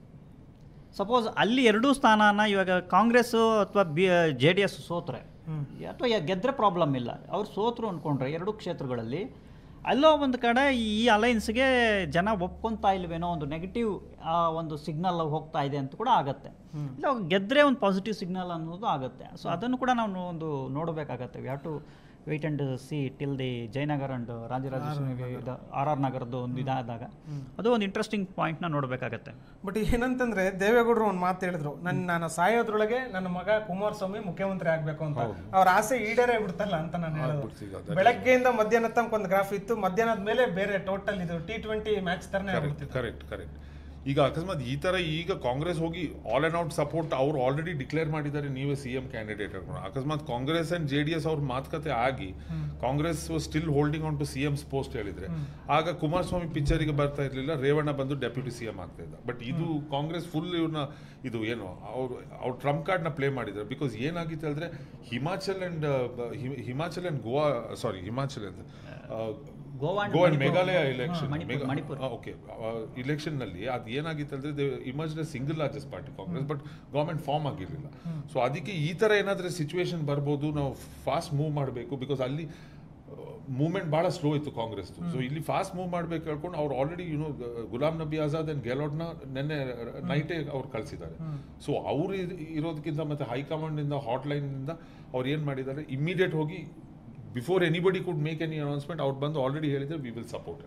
ಸಪೋಸ್ ಅಲ್ಲಿ ಎರಡೂ ಸ್ಥಾನನ ಇವಾಗ ಕಾಂಗ್ರೆಸ್ ಅಥವಾ ಬಿ ಜೆ ಡಿ ಎಸ್ ಸೋತ್ರೆ ಅಥವಾ ಗೆದ್ರೆ ಪ್ರಾಬ್ಲಮ್ ಇಲ್ಲ ಅವ್ರು ಸೋತ್ರು ಅಂದ್ಕೊಂಡ್ರೆ ಎರಡೂ ಕ್ಷೇತ್ರಗಳಲ್ಲಿ ಅಲ್ಲೋ ಒಂದು ಕಡೆ ಈ ಅಲೈನ್ಸ್ಗೆ ಜನ ಒಪ್ಕೊಂತಾ ಇಲ್ವೇನೋ ಒಂದು ನೆಗೆಟಿವ್ ಒಂದು ಸಿಗ್ನಲ್ ಹೋಗ್ತಾ ಇದೆ ಅಂತ ಕೂಡ ಆಗತ್ತೆ ಇಲ್ಲ ಗೆದ್ರೆ ಒಂದು ಪಾಸಿಟಿವ್ ಸಿಗ್ನಲ್ ಅನ್ನೋದು ಆಗುತ್ತೆ ಸೊ ಅದನ್ನು ಕೂಡ ನಾವು ಒಂದು ನೋಡಬೇಕಾಗತ್ತೆ we have to wait and see till the Jayanagar and Rajarajeshwari R R ನಗರದ್ದು ಒಂದು ಇದಾದಾಗ ಅದು ಒಂದು ಇಂಟ್ರೆಸ್ಟಿಂಗ್ ಪಾಯಿಂಟ್ನ ನೋಡಬೇಕಾಗತ್ತೆ ಬಟ್ ಏನಂತಂದ್ರೆ ದೇವೇಗೌಡರು ಒಂದು ಮಾತು ಹೇಳಿದ್ರು ನನ್ನ ನಾನು ಸಾಯೋದ್ರೊಳಗೆ ನನ್ನ ಮಗ ಕುಮಾರಸ್ವಾಮಿ ಮುಖ್ಯಮಂತ್ರಿ ಆಗ್ಬೇಕು ಅಂತ ಅವ್ರ ಆಸೆ ಈಡೇರೇ ಬಿಡ್ತಲ್ಲ ಅಂತ ನಾನು ಹೇಳೋದು ಬೆಳಗ್ಗೆಯಿಂದ ಮಧ್ಯಾಹ್ನ ತನಕ ಒಂದು ಗ್ರಾಫ್ ಇತ್ತು ಮಧ್ಯಾಹ್ನದ ಮೇಲೆ ಬೇರೆ ಟೋಟಲ್ ಇದು ಟಿ ಟ್ವೆಂಟಿ ಮ್ಯಾಚ್ ತರನೇ ಆಗ್ಬಿಡ್ತಿತ್ತು ಕರೆಕ್ಟ್ ಕರೆಕ್ಟ್ ಈಗ ಅಕಸ್ಮಾತ್ ಈ ತರ ಈಗ ಕಾಂಗ್ರೆಸ್ ಹೋಗಿ ಆಲ್ ಅಂಡ್ ಔಟ್ ಸಪೋರ್ಟ್ ಅವ್ರು ಆಲ್ರೆಡಿ ಡಿಕ್ಲೇರ್ ಮಾಡಿದ್ದಾರೆ ನೀವೇ ಸಿ ಎಂ ಕ್ಯಾಂಡಿಡೇಟ್ ಅಕಸ್ಮಾತ್ Congress and J D S ಅವ್ರ ಮಾತುಕತೆ ಆಗಿ Congress still holding on to C M post ಹೇಳಿದ್ರೆ ಆಗ ಕುಮಾರಸ್ವಾಮಿ ಪಿಕ್ಚರಿಗೆ ಬರ್ತಾ ಇರ್ಲಿಲ್ಲ ರೇವಣ್ಣ ಬಂದು ಡೆಪ್ಯೂಟಿ ಸಿ ಎಂ ಆಗ್ತಾ ಇದ್ದ ಬಟ್ ಇದು ಕಾಂಗ್ರೆಸ್ ಫುಲ್ ಇವ್ರನ್ನ ಇದು ಏನು ಅವ್ರು ಅವ್ರು ಟ್ರಂಪ್ ಕಾರ್ಡ್ನ ಪ್ಲೇ ಮಾಡಿದ್ದಾರೆ ಬಿಕಾಸ್ ಏನಾಗಿತ್ತು ಹೇಳಿದ್ರೆ Himachal and Himachal and Goa sorry Himachal and Goa and Goa and Manipur. Meghalaya ಹಾ, election Manipur, Manipur. Okay election ನಲ್ಲಿ ಅದು ಏನಾಗಿತ್ತು ಅಂದ್ರೆ emerge single largest party Congress but government form ಆಗಿರಲಿಲ್ಲ ಸೊ ಅದಕ್ಕೆ ಈ ತರ ಏನಾದ್ರೆ ಸಿಚುವೇಶನ್ ಬರ್ಬೋದು ನಾವು ಫಾಸ್ಟ್ ಮೂವ್ ಮಾಡಬೇಕು ಬಿಕಾಸ್ ಅಲ್ಲಿ ಮೂವ್ಮೆಂಟ್ ಬಹಳ ಸ್ಲೋ ಇತ್ತು ಕಾಂಗ್ರೆಸ್ ಸೊ ಇಲ್ಲಿ ಫಾಸ್ಟ್ ಮೂವ್ ಮಾಡ್ಬೇಕು ಹೇಳ್ಕೊಂಡು ಅವ್ರು already you know Ghulam Nabi Azad and ಗೆಲೋಟ್ನ ನಿನ್ನೆ ನೈಟೇ ಅವ್ರು ಕಳಿಸಿದ್ದಾರೆ ಸೊ ಅವ್ರು ಇರ್- ಇರೋದಕ್ಕಿಂತ ಮತ್ತೆ ಹೈಕಮಾಂಡ್ ಇಂದ ಹಾಟ್ಲೈನ್ ಇಂದ ಅವ್ರು ಏನ್ ಮಾಡಿದ್ದಾರೆ ಇಮಿಡಿಯೇಟ್ ಹೋಗಿ before anybody could make any announcement ಅವ್ರು ಬಂದು ಆಲ್ರೆಡಿ ಹೇಳಿದ್ರೆ ವಿ ವಿಲ್ ಸಪೋರ್ಟ್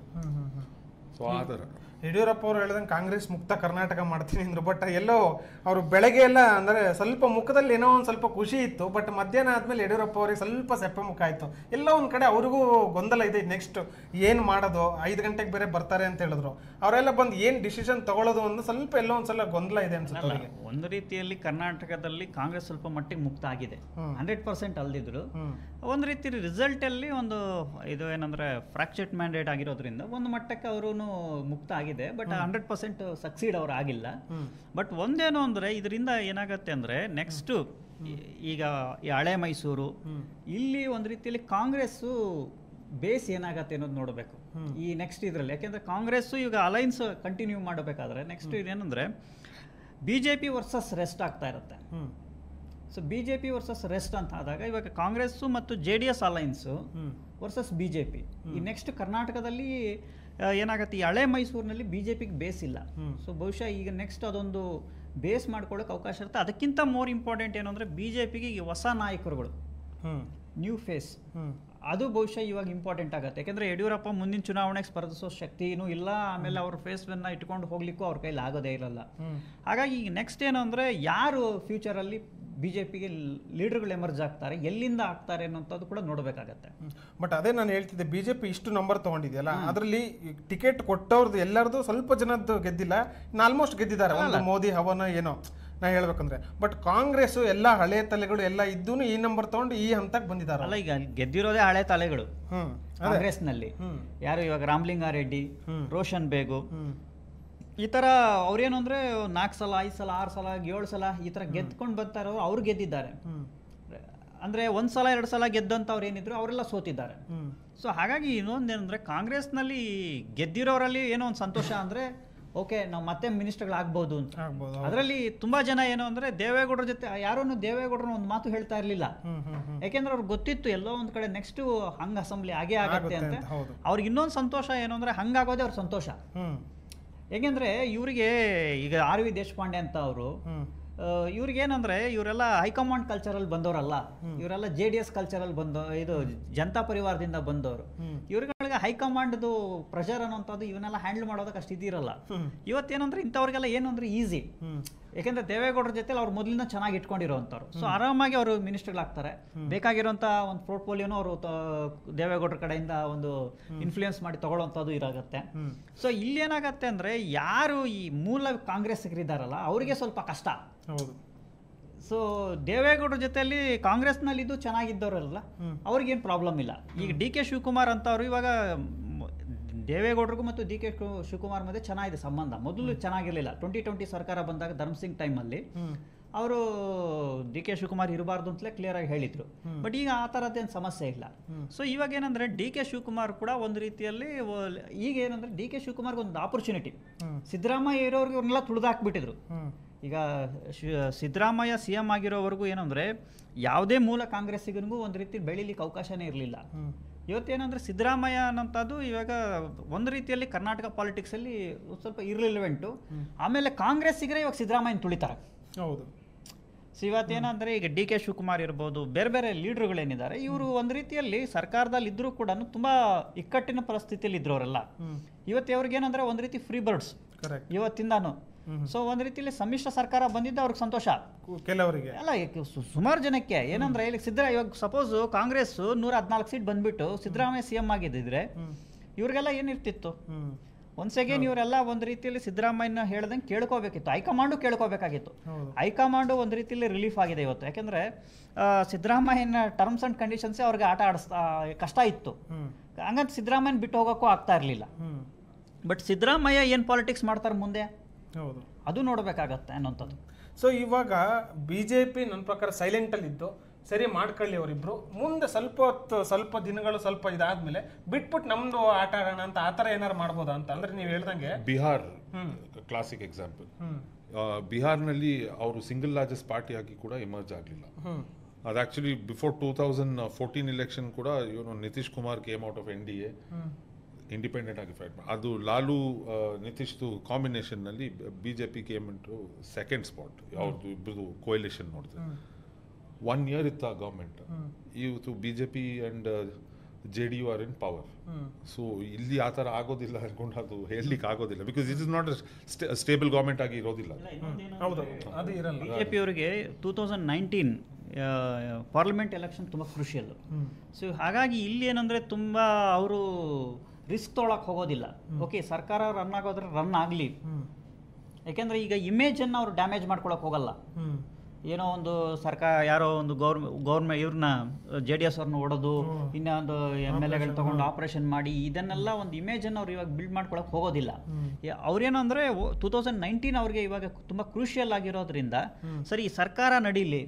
ಸೊ ಆ ಥರ ಯಡಿಯೂರಪ್ಪ ಅವರು ಹೇಳ್ದಂಗೆ ಕಾಂಗ್ರೆಸ್ ಮುಕ್ತ ಕರ್ನಾಟಕ ಮಾಡ್ತೀನಿ ಅಂದ್ರು ಬಟ್ ಎಲ್ಲೋ ಅವರು ಬೆಳಗ್ಗೆ ಎಲ್ಲ ಅಂದ್ರೆ ಸ್ವಲ್ಪ ಮುಖದಲ್ಲಿ ಏನೋ ಒಂದು ಸ್ವಲ್ಪ ಖುಷಿ ಇತ್ತು ಬಟ್ ಮಧ್ಯಾಹ್ನ ಆದ್ಮೇಲೆ ಯಡಿಯೂರಪ್ಪ ಅವರಿಗೆ ಸ್ವಲ್ಪ ಸೆಪ್ಪೆ ಮುಖ ಆಯ್ತು ಎಲ್ಲೋ ಒಂದ್ ಕಡೆ ಅವ್ರಿಗೂ ಗೊಂದಲ ಇದೆ ನೆಕ್ಸ್ಟ್ ಏನ್ ಮಾಡೋದು ಐದು ಗಂಟೆಗೆ ಬೇರೆ ಬರ್ತಾರೆ ಅಂತ ಹೇಳಿದ್ರು ಅವರೆಲ್ಲ ಬಂದು ಏನ್ ಡಿಸಿಷನ್ ತಗೊಳ್ಳೋದು ಒಂದು ಸ್ವಲ್ಪ ಎಲ್ಲೋ ಒಂದ್ಸಲ ಗೊಂದಲ ಇದೆ ಅನ್ಸುತ್ತೆ ಅಲ್ಲ, ಅವರಿಗೆ ಒಂದು ರೀತಿಯಲ್ಲಿ ಕರ್ನಾಟಕದಲ್ಲಿ ಕಾಂಗ್ರೆಸ್ ಸ್ವಲ್ಪ ಮಟ್ಟಿಗೆ ಮುಕ್ತ ಆಗಿದೆ ಹಂಡ್ರೆಡ್ ಪರ್ಸೆಂಟ್ ಅಲ್ದಿದ್ರು ಒಂದು ರೀತಿ ರಿಸಲ್ಟ್ ಅಲ್ಲಿ ಒಂದು ಇದು ಏನಂದ್ರೆ ಫ್ರಾಕ್ಚರ್ಡ್ ಮ್ಯಾಂಡೇಟ್ ಆಗಿರೋದ್ರಿಂದ ಒಂದು ಮಟ್ಟಕ್ಕೆ ಅವರು ಮುಕ್ತ ಆಗಿದೆ ಬಟ್ ಹಂಡ್ರೆಡ್ ಪರ್ಸೆಂಟ್ ಸಕ್ಸೀಡ್ ಅವ್ರು ಆಗಿಲ್ಲ ಬಟ್ ಒಂದೇನು ಅಂದ್ರೆ ಇದರಿಂದ ಏನಾಗತ್ತೆ ಅಂದ್ರೆ ನೆಕ್ಸ್ಟ್ ಈಗ ಈ ಹಳೆ ಮೈಸೂರು ಇಲ್ಲಿ ಒಂದು ರೀತಿಯಲ್ಲಿ ಕಾಂಗ್ರೆಸ್ಸು ಬೇಸ್ ಏನಾಗತ್ತೆ ಅನ್ನೋದು ನೋಡಬೇಕು ಈ ನೆಕ್ಸ್ಟ್ ಇದರಲ್ಲಿ ಯಾಕೆಂದ್ರೆ ಕಾಂಗ್ರೆಸ್ಸು ಈಗ ಅಲೈನ್ಸ್ ಕಂಟಿನ್ಯೂ ಮಾಡಬೇಕಾದ್ರೆ ನೆಕ್ಸ್ಟ್ ಇದೇನಂದ್ರೆ B J P versus rest ಆಗ್ತಾ ಇರುತ್ತೆ hmm so B J P versus rest ಅಂತ ಆದಾಗ ಇವಾಗ ಕಾಂಗ್ರೆಸ್ಸು ಮತ್ತು J D S alliance versus B J P ಈ ನೆಕ್ಸ್ಟ್ ಕರ್ನಾಟಕದಲ್ಲಿ ಆ, ಏನಾಗುತ್ತೆ ಈ ಹಳೆ ಮೈಸೂರಿನಲ್ಲಿ ಬಿ ಜೆ ಪಿಗೆ ಬೇಸ್ ಇಲ್ಲ ಸೊ ಬಹುಶಃ ಈಗ ನೆಕ್ಸ್ಟ್ ಅದೊಂದು ಬೇಸ್ ಮಾಡ್ಕೊಳ್ಳೋಕೆ ಅವಕಾಶ ಇರುತ್ತೆ ಅದಕ್ಕಿಂತ ಮೋರ್ ಇಂಪಾರ್ಟೆಂಟ್ ಏನು ಅಂದರೆ ಬಿ ಜೆ ಪಿಗೆ ಈ ಹೊಸ ನಾಯಕರುಗಳು ಹ್ಮ್ ನ್ಯೂ ಫೇಸ್ ಹ್ಮ್ ಅದು ಬಹುಶಃ ಇವಾಗ ಇಂಪಾರ್ಟೆಂಟ್ ಆಗುತ್ತೆ ಯಾಕಂದ್ರೆ ಯಡಿಯೂರಪ್ಪ ಮುಂದಿನ ಚುನಾವಣೆಗೆ ಸ್ಪರ್ಧಿಸೋ ಶಕ್ತಿನೂ ಇಲ್ಲ ಆಮೇಲೆ ಅವ್ರ ಫೇಸ್ವನ್ನ ಇಟ್ಕೊಂಡು ಹೋಗ್ಲಿಕ್ಕೂ ಅವ್ರ ಕೈಲಿ ಆಗೋದೇ ಇರಲ್ಲ ಹಾಗಾಗಿ ಈಗ ನೆಕ್ಸ್ಟ್ ಏನು ಅಂದರೆ ಯಾರು ಫ್ಯೂಚರಲ್ಲಿ ಬಿ ಜೆ ಪಿಗೆ ಲೀಡರ್ಗಳು ಎಮರ್ಜ್ ಆಗ್ತಾರೆ ಎಲ್ಲಿಂದ ಆಗ್ತಾರೆ ಅನ್ನೋಂಥದ್ದು ಕೂಡ ನೋಡಬೇಕಾಗತ್ತೆ ಬಟ್ ಅದೇ ನಾನು ಹೇಳ್ತಿದ್ದೆ ಬಿಜೆಪಿ ಇಷ್ಟು ನಂಬರ್ ತಗೊಂಡಿದೆಯಲ್ಲ ಅದರಲ್ಲಿ ಟಿಕೆಟ್ ಕೊಟ್ಟವ್ರದ್ದು ಎಲ್ಲರದು ಸ್ವಲ್ಪ ಜನದ್ದು ಗೆದ್ದಿಲ್ಲ ಇನ್ನು ಆಲ್ಮೋಸ್ಟ್ ಗೆದ್ದಿದ್ದಾರೆ ಒಂದು ಮೋದಿ ಹವನ ಏನೋ ನಾ ಹೇಳ್ಬೇಕಂದ್ರೆ ಬಟ್ ಕಾಂಗ್ರೆಸ್ ಎಲ್ಲ ಹಳೆ ತಲೆಗಳು ಎಲ್ಲ ಇದ್ದೂ ಈ ನಂಬರ್ ತಗೊಂಡು ಈ ಹಂತಕ್ಕೆ ಬಂದಿದ್ದಾರೆ ಅಲ್ಲ ಈಗ ಗೆದ್ದಿರೋದೇ ಹಳೆ ತಲೆಗಳು ಹ್ಮ್ ಕಾಂಗ್ರೆಸ್ನಲ್ಲಿ ಹ್ಮ್. ಯಾರು ಇವಾಗ ರಾಮಲಿಂಗಾರೆಡ್ಡಿ ಹ್ಮ್. ರೋಷನ್ ಬೇಗು ಹ್ಮ್ ಈ ಥರ ಅವ್ರೇನು ಅಂದರೆ ನಾಲ್ಕು ಸಲ ಐದು ಸಲ ಆರು ಸಲ ಏಳು ಸಲ ಈ ಥರ ಗೆದ್ಕೊಂಡು ಬರ್ತಾ ಇರೋರು ಅವ್ರು ಗೆದ್ದಿದ್ದಾರೆ ಹ್ಮ್ ಅಂದರೆ ಒಂದು ಸಲ ಎರಡು ಸಲ ಗೆದ್ದಂಥವ್ರು ಏನಿದ್ರು ಅವರೆಲ್ಲ ಸೋತಿದ್ದಾರೆ ಹ್ಮ್ ಸೊ ಹಾಗಾಗಿ ಇನ್ನೊಂದೇನೆಂದರೆ ಕಾಂಗ್ರೆಸ್ನಲ್ಲಿ ಗೆದ್ದಿರೋರಲ್ಲಿ ಏನೋ ಒಂದು ಸಂತೋಷ ಅಂದರೆ ಓಕೆ ನಾವು ಮತ್ತೆ ಮಿನಿಸ್ಟರ್ಗಳಾಗ್ಬೋದು ಅಂತ ಆಗ್ಬೋದು ಅದರಲ್ಲಿ ತುಂಬಾ ಜನ ಏನು ಅಂದ್ರೆ ದೇವೇಗೌಡರ ಜೊತೆ ಯಾರೂ ದೇವೇಗೌಡರನ್ನ ಒಂದು ಮಾತು ಹೇಳ್ತಾ ಇರಲಿಲ್ಲ ಹ್ಮ್ ಹ್ಮ್ ಹ್ಮ್ ಯಾಕೆಂದ್ರೆ ಅವ್ರಿಗೆ ಗೊತ್ತಿತ್ತು ಎಲ್ಲೋ ಒಂದ್ ಕಡೆ ನೆಕ್ಸ್ಟ್ ಹಂಗ ಅಸೆಂಬ್ಲಿ ಆಗೇ ಆಗತ್ತೆ ಆಗುತ್ತೆ ಅಂತ ಅಂತ, ಹೌದು. ಅವ್ರಿಗೆ ಇನ್ನೊಂದು ಸಂತೋಷ ಏನು ಅಂದ್ರೆ ಹಂಗಾಗೋದೇ ಅವ್ರ ಸಂತೋಷ ಹ್ಮ್ ಯಾಕೆಂದ್ರೆ ಇವರಿಗೆ ಈಗ ಆರ್ ವಿ ದೇಶಪಾಂಡೆ ಅಂತ ಅವರು ಹ್ಮ್ ಇವ್ರಿಗೆ ಏನಂದ್ರೆ ಇವರೆಲ್ಲ ಹೈಕಮಾಂಡ್ ಕಲ್ಚರಲ್ ಬಂದವರಲ್ಲ ಇವರೆಲ್ಲ ಜೆ ಡಿ ಎಸ್ ಕಲ್ಚರಲ್ ಬಂದ ಇದು ಜನತಾ ಪರಿವಾರದಿಂದ ಬಂದವರು ಹ್ಮ್. ಇವ್ರುಗಳಿಗೆ ಹೈಕಮಾಂಡ್ದು ಪ್ರೆಷರ್ ಅನ್ನೋಂಥದ್ದು ಇವನ್ನೆಲ್ಲ ಹ್ಯಾಂಡಲ್ ಮಾಡೋದಕ್ಕೆ ಅಷ್ಟು ಇದಿರಲ್ಲ ಹ್ಮ್. ಇವತ್ತೇನಂದ್ರೆ ಇಂಥವ್ರಿಗೆಲ್ಲ ಏನು ಅಂದ್ರೆ ಈಸಿ ಹ್ಮ್ ಯಾಕೆಂದ್ರೆ ದೇವೇಗೌಡರ ಜೊತೆ ಅವ್ರು ಮೊದಲಿಂದ ಚೆನ್ನಾಗಿ ಇಟ್ಕೊಂಡಿರೋಂಥವ್ರು ಸೊ ಆರಾಮಾಗಿ ಅವರು ಮಿನಿಸ್ಟರ್ಗಳಾಗ್ತಾರೆ ಬೇಕಾಗಿರೋಂಥ ಒಂದು ಪೋರ್ಟ್ಫೋಲಿಯೋನು ಅವರು ದೇವೇಗೌಡರ ಕಡೆಯಿಂದ ಒಂದು ಇನ್ಫ್ಲೂಯೆನ್ಸ್ ಮಾಡಿ ತಗೊಳ್ಳೋಂಥದ್ದು ಇರಾಗತ್ತೆ ಹ್ಮ್ ಸೊ ಇಲ್ಲೇನಾಗತ್ತೆ ಅಂದ್ರೆ ಯಾರು ಈ ಮೂಲ ಕಾಂಗ್ರೆಸ್ಸಿಗರಿದ್ದಾರಲ್ಲ ಅವರಿಗೆ ಸ್ವಲ್ಪ ಕಷ್ಟ ಹೌದು ಸೊ ದೇವೇಗೌಡರ ಜೊತೆಯಲ್ಲಿ ಕಾಂಗ್ರೆಸ್ನಲ್ಲಿ ಇದು ಚೆನ್ನಾಗಿದ್ದವರಲ್ಲ ಹ್ಮ್. ಅವ್ರಿಗೇನು ಪ್ರಾಬ್ಲಮ್ ಇಲ್ಲ ಈಗ ಡಿ ಕೆ ಶಿವಕುಮಾರ್ ಅಂತವ್ರು ಇವಾಗ ಮ್, ದೇವೇಗೌಡರಿಗೂ ಮತ್ತು ಡಿ ಕೆ ಶಿವಕುಮಾರ್ ಮಧ್ಯೆ ಚೆನ್ನಾಗಿದೆ ಸಂಬಂಧ ಮೊದಲು ಚೆನ್ನಾಗಿರಲಿಲ್ಲ ಟ್ವೆಂಟಿ ಟ್ವೆಂಟಿ ಸರ್ಕಾರ ಬಂದಾಗ ಧರ್ಮಸಿಂಗ್ ಟೈಮಲ್ಲಿ ಹ್ಮ್ ಅವರು ಡಿ ಕೆ ಶಿವಕುಮಾರ್ ಇರಬಾರ್ದು ಅಂತಲೇ ಕ್ಲಿಯರ್ ಆಗಿ ಹೇಳಿದ್ರು ಬಟ್ ಈಗ ಆ ಥರದ್ದೇನು ಸಮಸ್ಯೆ ಇಲ್ಲ ಸೊ ಇವಾಗ ಏನಂದ್ರೆ ಡಿ ಕೆ ಶಿವಕುಮಾರ್ ಕೂಡ ಒಂದು ರೀತಿಯಲ್ಲಿ ಒ- ಈಗ ಏನಂದ್ರೆ ಡಿ ಕೆ ಶಿವಕುಮಾರ್ಗೆ ಒಂದು ಆಪರ್ಚುನಿಟಿ ಹ್ಮ್. ಸಿದ್ದರಾಮಯ್ಯ ಇರೋರಿಗೆ ಅವ್ರನ್ನೆಲ್ಲ ತುಳಿದಾಕ್ಬಿಟ್ಟಿದ್ರು ಹ್ಮ್ ಈಗ ಶಿ- ಸಿದ್ದರಾಮಯ್ಯ ಸಿ ಎಂ ಆಗಿರೋವರೆಗೂ ಏನಂದ್ರೆ ಯಾವುದೇ ಮೂಲ ಕಾಂಗ್ರೆಸ್ಸಿಗನಿಗೂ ಒಂದು ರೀತಿ ಬೆಳಿಲಿಕ್ಕೆ ಅವಕಾಶನೇ ಇರಲಿಲ್ಲ ಹ್ಮ್ ಇವತ್ತೇನಂದ್ರೆ ಸಿದ್ದರಾಮಯ್ಯ ಅನ್ನೋಂಥದ್ದು ಇವಾಗ ಒಂದು ರೀತಿಯಲ್ಲಿ ಕರ್ನಾಟಕ ಪಾಲಿಟಿಕ್ಸಲ್ಲಿ ಸ್ವಲ್ಪ ಇರ್ರಿಲೆವೆಂಟು ಆಮೇಲೆ ಕಾಂಗ್ರೆಸ್ಸಿಗರೇ ಇವಾಗ ಸಿದ್ದರಾಮಯ್ಯನ ತುಳಿತಾರೆ ಹೌದು ಸೊ ಇವತ್ತೇನಂದ್ರೆ ಈಗ ಡಿ ಕೆ ಶಿವಕುಮಾರ್ ಇರ್ಬೋದು ಬೇರೆ ಬೇರೆ ಲೀಡ್ರುಗಳೇನಿದ್ದಾರೆ ಇವರು ಒಂದು ರೀತಿಯಲ್ಲಿ ಸರ್ಕಾರದಲ್ಲಿ ಇದ್ರೂ ಕೂಡ ತುಂಬಾ ಇಕ್ಕಟ್ಟಿನ ಪರಿಸ್ಥಿತಿಯಲ್ಲಿ ಇದ್ರವರೆಲ್ಲ ಹ್ಮ್ ಇವತ್ತು ಅವ್ರಿಗೆ ಏನಂದ್ರೆ ಒಂದು ರೀತಿ ಫ್ರೀ ಬರ್ಡ್ಸ್ ಕರೆಕ್ಟ್ ಇವತ್ತಿಂದಾನು ಸೊ ಒಂದು ರೀತಿಯಲ್ಲಿ ಸಮ್ಮಿಶ್ರ ಸರ್ಕಾರ ಬಂದಿದ್ದು ಅವ್ರಿಗೆ ಸಂತೋಷ ಕೆಲವರಿಗೆ ಅಲ್ಲ ಸುಮಾರು ಜನಕ್ಕೆ ಏನಂದ್ರೆ ಇಲ್ಲಿ ಸಿದ್ದರಾ ಇವಾಗ ಸಪೋಸ್ ಕಾಂಗ್ರೆಸ್ ನೂರ ಹದಿನಾಲ್ಕು ಸೀಟ್ ಬಂದ್ಬಿಟ್ಟು ಸಿದ್ದರಾಮಯ್ಯ ಸಿ ಎಂ ಆಗಿದ್ದಿದ್ರೆ ಹ್ಮ್ ಇವ್ರಿಗೆಲ್ಲ ಏನಿರ್ತಿತ್ತು ಹ್ಮ್ ಒನ್ಸ್ ಅಗೇನ್ ಇವರೆಲ್ಲ ಒಂದು ರೀತಿಯಲ್ಲಿ ಸಿದ್ದರಾಮಯ್ಯನ ಹೇಳ್ದಂಗೆ ಕೇಳ್ಕೋಬೇಕಿತ್ತು ಹೈಕಮಾಂಡು ಕೇಳ್ಕೋಬೇಕಾಗಿತ್ತು ಹೌದು ಹೈಕಮಾಂಡು ಒಂದು ರೀತಿಯಲ್ಲಿ ರಿಲೀಫ್ ಆಗಿದೆ ಇವತ್ತು ಯಾಕೆಂದ್ರೆ ಆ, ಸಿದ್ದರಾಮಯ್ಯನ ಟರ್ಮ್ಸ್ ಅಂಡ್ ಕಂಡೀಷನ್ಸೇ ಅವ್ರಿಗೆ ಆಟ ಆಡಿಸ್ತಾ ಕಷ್ಟ ಇತ್ತು ಹ್ಮ್ ಹಂಗಂತ ಸಿದ್ದರಾಮಯ್ಯನ ಬಿಟ್ಟು ಹೋಗೋಕ್ಕೂ ಆಗ್ತಾ ಇರಲಿಲ್ಲ ಹ್ಮ್ ಬಟ್ ಸಿದ್ದರಾಮಯ್ಯ ಏನು ಪಾಲಿಟಿಕ್ಸ್ ಮಾಡ್ತಾರೆ ಮುಂದೆ ಹೌದು ಅದು ನೋಡಬೇಕಾಗತ್ತೆ ಅನ್ನೋಂಥದ್ದು ಸೊ ಇವಾಗ ಬಿ ಜೆ ಪಿ ನನ್ನ ಪ್ರಕಾರ ಸೈಲೆಂಟಲ್ಲಿ ಇದ್ದು ಸರಿ ಮಾಡ್ಕೊಳ್ಳಿ ಅವರಿಬ್ರು ಮುಂದೆ ಸ್ವಲ್ಪ ಹೊತ್ತು ಸ್ವಲ್ಪ ದಿನಗಳು ಸ್ವಲ್ಪ ಇದಾದ್ಮೇಲೆ ಬಿಟ್ಬಿಟ್ಟು ನಮ್ದು ಆಟ ಆಡೋಣ ಅಂತ ಆ ಥರ ಏನಾರು ಮಾಡ್ಬೋದಾ ಅಂತ ಅಂದ್ರೆ ನೀವು ಹೇಳ್ದಂಗೆ ಬಿಹಾರ್ ಕ್ಲಾಸಿಕ್ ಎಕ್ಸಾಂಪಲ್ ಹ್ಮ್ ಬಿಹಾರ್ನಲ್ಲಿ ಅವರು ಸಿಂಗಲ್ ಲಾರ್ಜೆಸ್ಟ್ ಪಾರ್ಟಿ ಆಗಿ ಕೂಡ ಎಮರ್ಜ್ ಆಗಲಿಲ್ಲ ಹ್ಮ್ ಅದು actually before two thousand fourteen election ಕೂಡ ಇವನು Nitish Kumar came out of N D A hmm independent ಆಗಿ ಫೈಟ್ ಅದು ಲಾಲು ಆ, ನಿತೀಶ್ದು ಕಾಂಬಿನೇಷನ್ನಲ್ಲಿ B J P came into second spot ಅವ್ರದ್ದು ಇಬ್ಬರದು ಕೋಯಲಿಷನ್ ನೋಡಿದ್ರೆ ಒನ್ ಇಯರ್ ಇತ್ತು ಆ ಗೌರ್ಮೆಂಟ್ ಇವತ್ತು B J P and J D U are in power hmm so ಇಲ್ಲಿ ಆ ಥರ ಆಗೋದಿಲ್ಲ ಅನ್ಕೊಂಡು ಅದು ಹೇಳಲಿಕ್ಕೆ ಆಗೋದಿಲ್ಲ because it is not stable government ಆಗಿ ಇರೋದಿಲ್ಲ ಹೌದು ಅದು ಇರಲ್ಲ ಬಿ ಜೆ ಪಿಯವರಿಗೆ two thousand nineteen parliament election ತುಂಬ ಕ್ರೂಷಿಯಲ್ ಹ್ಮ್ ಸೊ ಹಾಗಾಗಿ ಇಲ್ಲಿ ಏನಂದರೆ ತುಂಬ ಅವರು ರಿಸ್ಕ್ ತೊಗೊಳಕ್ಕೆ ಹೋಗೋದಿಲ್ಲ ಓಕೆ ಸರ್ಕಾರ ರನ್ ಆಗೋದ್ರೆ ರನ್ ಆಗಲಿ ಹ್ಮ್ ಯಾಕೆಂದರೆ ಈಗ ಇಮೇಜನ್ನು ಅವರು ಡ್ಯಾಮೇಜ್ ಮಾಡ್ಕೊಳಕ್ಕೆ ಹೋಗಲ್ಲ ಹ್ಮ್ ಏನೋ ಒಂದು ಸರ್ಕಾರ ಯಾರೋ ಒಂದು ಗೌರ್ಮೆ ಗೌರ್ಮೆಂಟ್ ಇವ್ರನ್ನ ಜೆ ಡಿ ಎಸ್ ಅವ್ರನ್ನ ಹೊಡೋದು ಇನ್ನೊಂದು ಎಮ್ ಎಲ್ ಎಗಳು ತಗೊಂಡು ಆಪರೇಷನ್ ಮಾಡಿ ಇದನ್ನೆಲ್ಲ ಒಂದು ಇಮೇಜನ್ನು ಅವ್ರು ಇವಾಗ ಬಿಲ್ಡ್ ಮಾಡ್ಕೊಳಕ್ಕೆ ಹೋಗೋದಿಲ್ಲ ಯಾ- ಅವ್ರೇನು ಅಂದರೆ ಟೂ ತೌಸಂಡ್ ನೈನ್ಟೀನ್ ಅವ್ರಿಗೆ ಇವಾಗ ತುಂಬ ಕ್ರೂಷಿಯಲ್ ಆಗಿರೋದ್ರಿಂದ ಸರಿ ಈ ಸರ್ಕಾರ ನಡೀಲಿ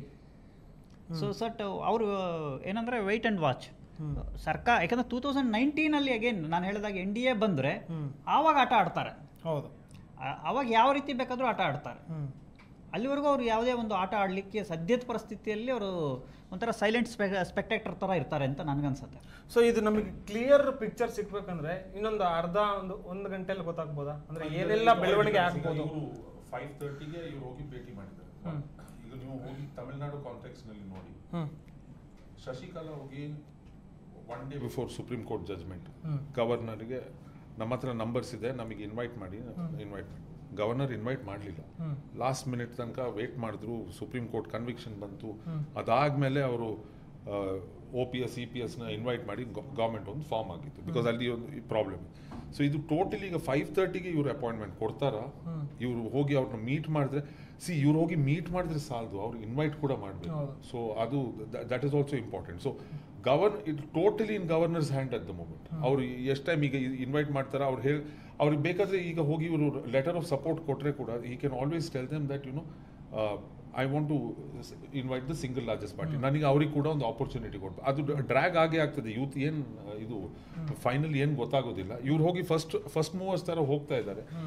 ಸೊ ಸಟ್ ಅವರು ಏನಂದರೆ ವೆಯ್ಟ್ ಆ್ಯಂಡ್ ವಾಚ್ ಸರ್ಕಾರ ಯಾಕಂದ್ರೆ ಟೂ ತೌಸಂಡ್ ನೈನ್ಟೀನಲ್ಲಿ ಅಗೇನ್ ನಾನು ಹೇಳಿದಾಗ ಎನ್ ಡಿ ಎ ಬಂದರೆ ಹ್ಮ್ ಆವಾಗ ಆಟ ಆಡ್ತಾರೆ ಹೌದು ಆ- ಅವಾಗ ಯಾವ ರೀತಿ ಬೇಕಾದರೂ ಆಟ ಆಡ್ತಾರೆ ಹ್ಮ್ ಅಲ್ಲಿವರೆಗೂ ಅವರು ಯಾವುದೇ ಒಂದು ಆಟ ಆಡಲಿಕ್ಕೆ ಸದ್ಯದ ಪರಿಸ್ಥಿತಿಯಲ್ಲಿ ಅವರು ಒಂಥರ ಸೈಲೆಂಟ್ ಸ್ಪೆ ಸ್ಪೆಕ್ಟೇಟರ್ ಥರ ಇರ್ತಾರೆ ಅಂತ ನನಗನ್ಸುತ್ತೆ ಸೊ ಇದು ನಮಗೆ ಕ್ಲಿಯರ್ ಪಿಕ್ಚರ್ ಸಿಗ್ಬೇಕಂದ್ರೆ ಇನ್ನೊಂದು ಅರ್ಧ ಒಂದು ಒಂದು ಗಂಟೆಲಿ ಗೊತ್ತಾಗ್ಬೋದಾ ಅಂದ್ರೆ ಏನೆಲ್ಲ ಬೆಳವಣಿಗೆ ಆಗ್ಬೋದು ಫೈವ್ ತರ್ಟಿಗೆ ಇವ್ರು ಹೋಗಿ ಭೇಟಿ ಮಾಡಿದ್ದಾರೆ ಈಗ ನೀವು ಹೋಗಿ ತಮಿಳ್ನಾಡು ಕಾಂಟೆಕ್ಸ್ ನಲ್ಲಿ ನೋಡಿ ಹ್ಮ್ ಶಶಿಕಲಾ ಹೋಗಿ one day before supreme court judgment hmm. ಗವರ್ನರ್ಗೆ ನಮ್ಮ ಹತ್ರ ನಂಬರ್ಸ್ ಇದೆ ನಮಗೆ ಇನ್ವೈಟ್ ಮಾಡಿ ಇನ್ವೈಟ್ ಮಾಡಿ ಗವರ್ನರ್ ಇನ್ವೈಟ್ ಮಾಡಲಿಲ್ಲ ಹ್ಮ್ ಲಾಸ್ಟ್ ಮಿನಿಟ್ ತನಕ ವೇಟ್ ಮಾಡಿದ್ರು ಸುಪ್ರೀಂ ಕೋರ್ಟ್ ಕನ್ವಿಕ್ಷನ್ ಬಂತು ಅದಾದ್ಮೇಲೆ ಅವರು O P S E P ಎಸ್ನ ಇನ್ವೈಟ್ ಮಾಡಿ ಗೌರ್ಮೆಂಟ್ ಒಂದು ಫಾರ್ಮ್ ಆಗಿತ್ತು ಬಿಕಾಸ್ ಅಲ್ಲಿ ಒಂದು ಪ್ರಾಬ್ಲಮ್ ಸೊ ಇದು ಟೋಟಲಿ ಈಗ ಫೈವ್ ತರ್ಟಿಗೆ ಇವ್ರು ಅಪಾಯಿಂಟ್ಮೆಂಟ್ ಕೊಡ್ತಾರಾ ಇವರು ಹೋಗಿ ಅವ್ರನ್ನ ಮೀಟ್ ಮಾಡಿದ್ರೆ ಸಿ ಇವ್ರು ಹೋಗಿ ಮೀಟ್ ಮಾಡಿದ್ರೆ ಸಾಲದು ಅವ್ರು ಇನ್ವೈಟ್ ಕೂಡ ಮಾಡಬೇಕು ಹೌದು. ಸೊ ಅದು that is also important so govern it totally in governor's hand at the moment ಅವ್ರು ಎಷ್ಟು ಟೈಮ್ ಈಗ ಇನ್ವೈಟ್ ಮಾಡ್ತಾರೆ ಅವ್ರು ಹೇಳಿ ಅವ್ರಿಗೆ ಬೇಕಾದ್ರೆ ಈಗ ಹೋಗಿ ಇವರು ಲೆಟರ್ ಆಫ್ ಸಪೋರ್ಟ್ ಕೊಟ್ಟರೆ ಕೂಡ ಈ can always tell them that you know I want to invite the single largest party ನನಗೆ ಅವ್ರಿಗೆ ಕೂಡ ಒಂದು ಆಪರ್ಚುನಿಟಿ ಕೊಡ್ಬೇಕು ಅದು ಡ್ರ್ಯಾಗ್ ಆಗೇ ಆಗ್ತದೆ ಯೂತ್ ಏನು ಇದು ಫೈನಲ್ ಏನು ಗೊತ್ತಾಗೋದಿಲ್ಲ ಇವ್ರು ಹೋಗಿ ಫಸ್ಟ್ ಫಸ್ಟ್ ಮೂವರ್ಸ್ ಥರ ಹೋಗ್ತಾ ಇದ್ದಾರೆ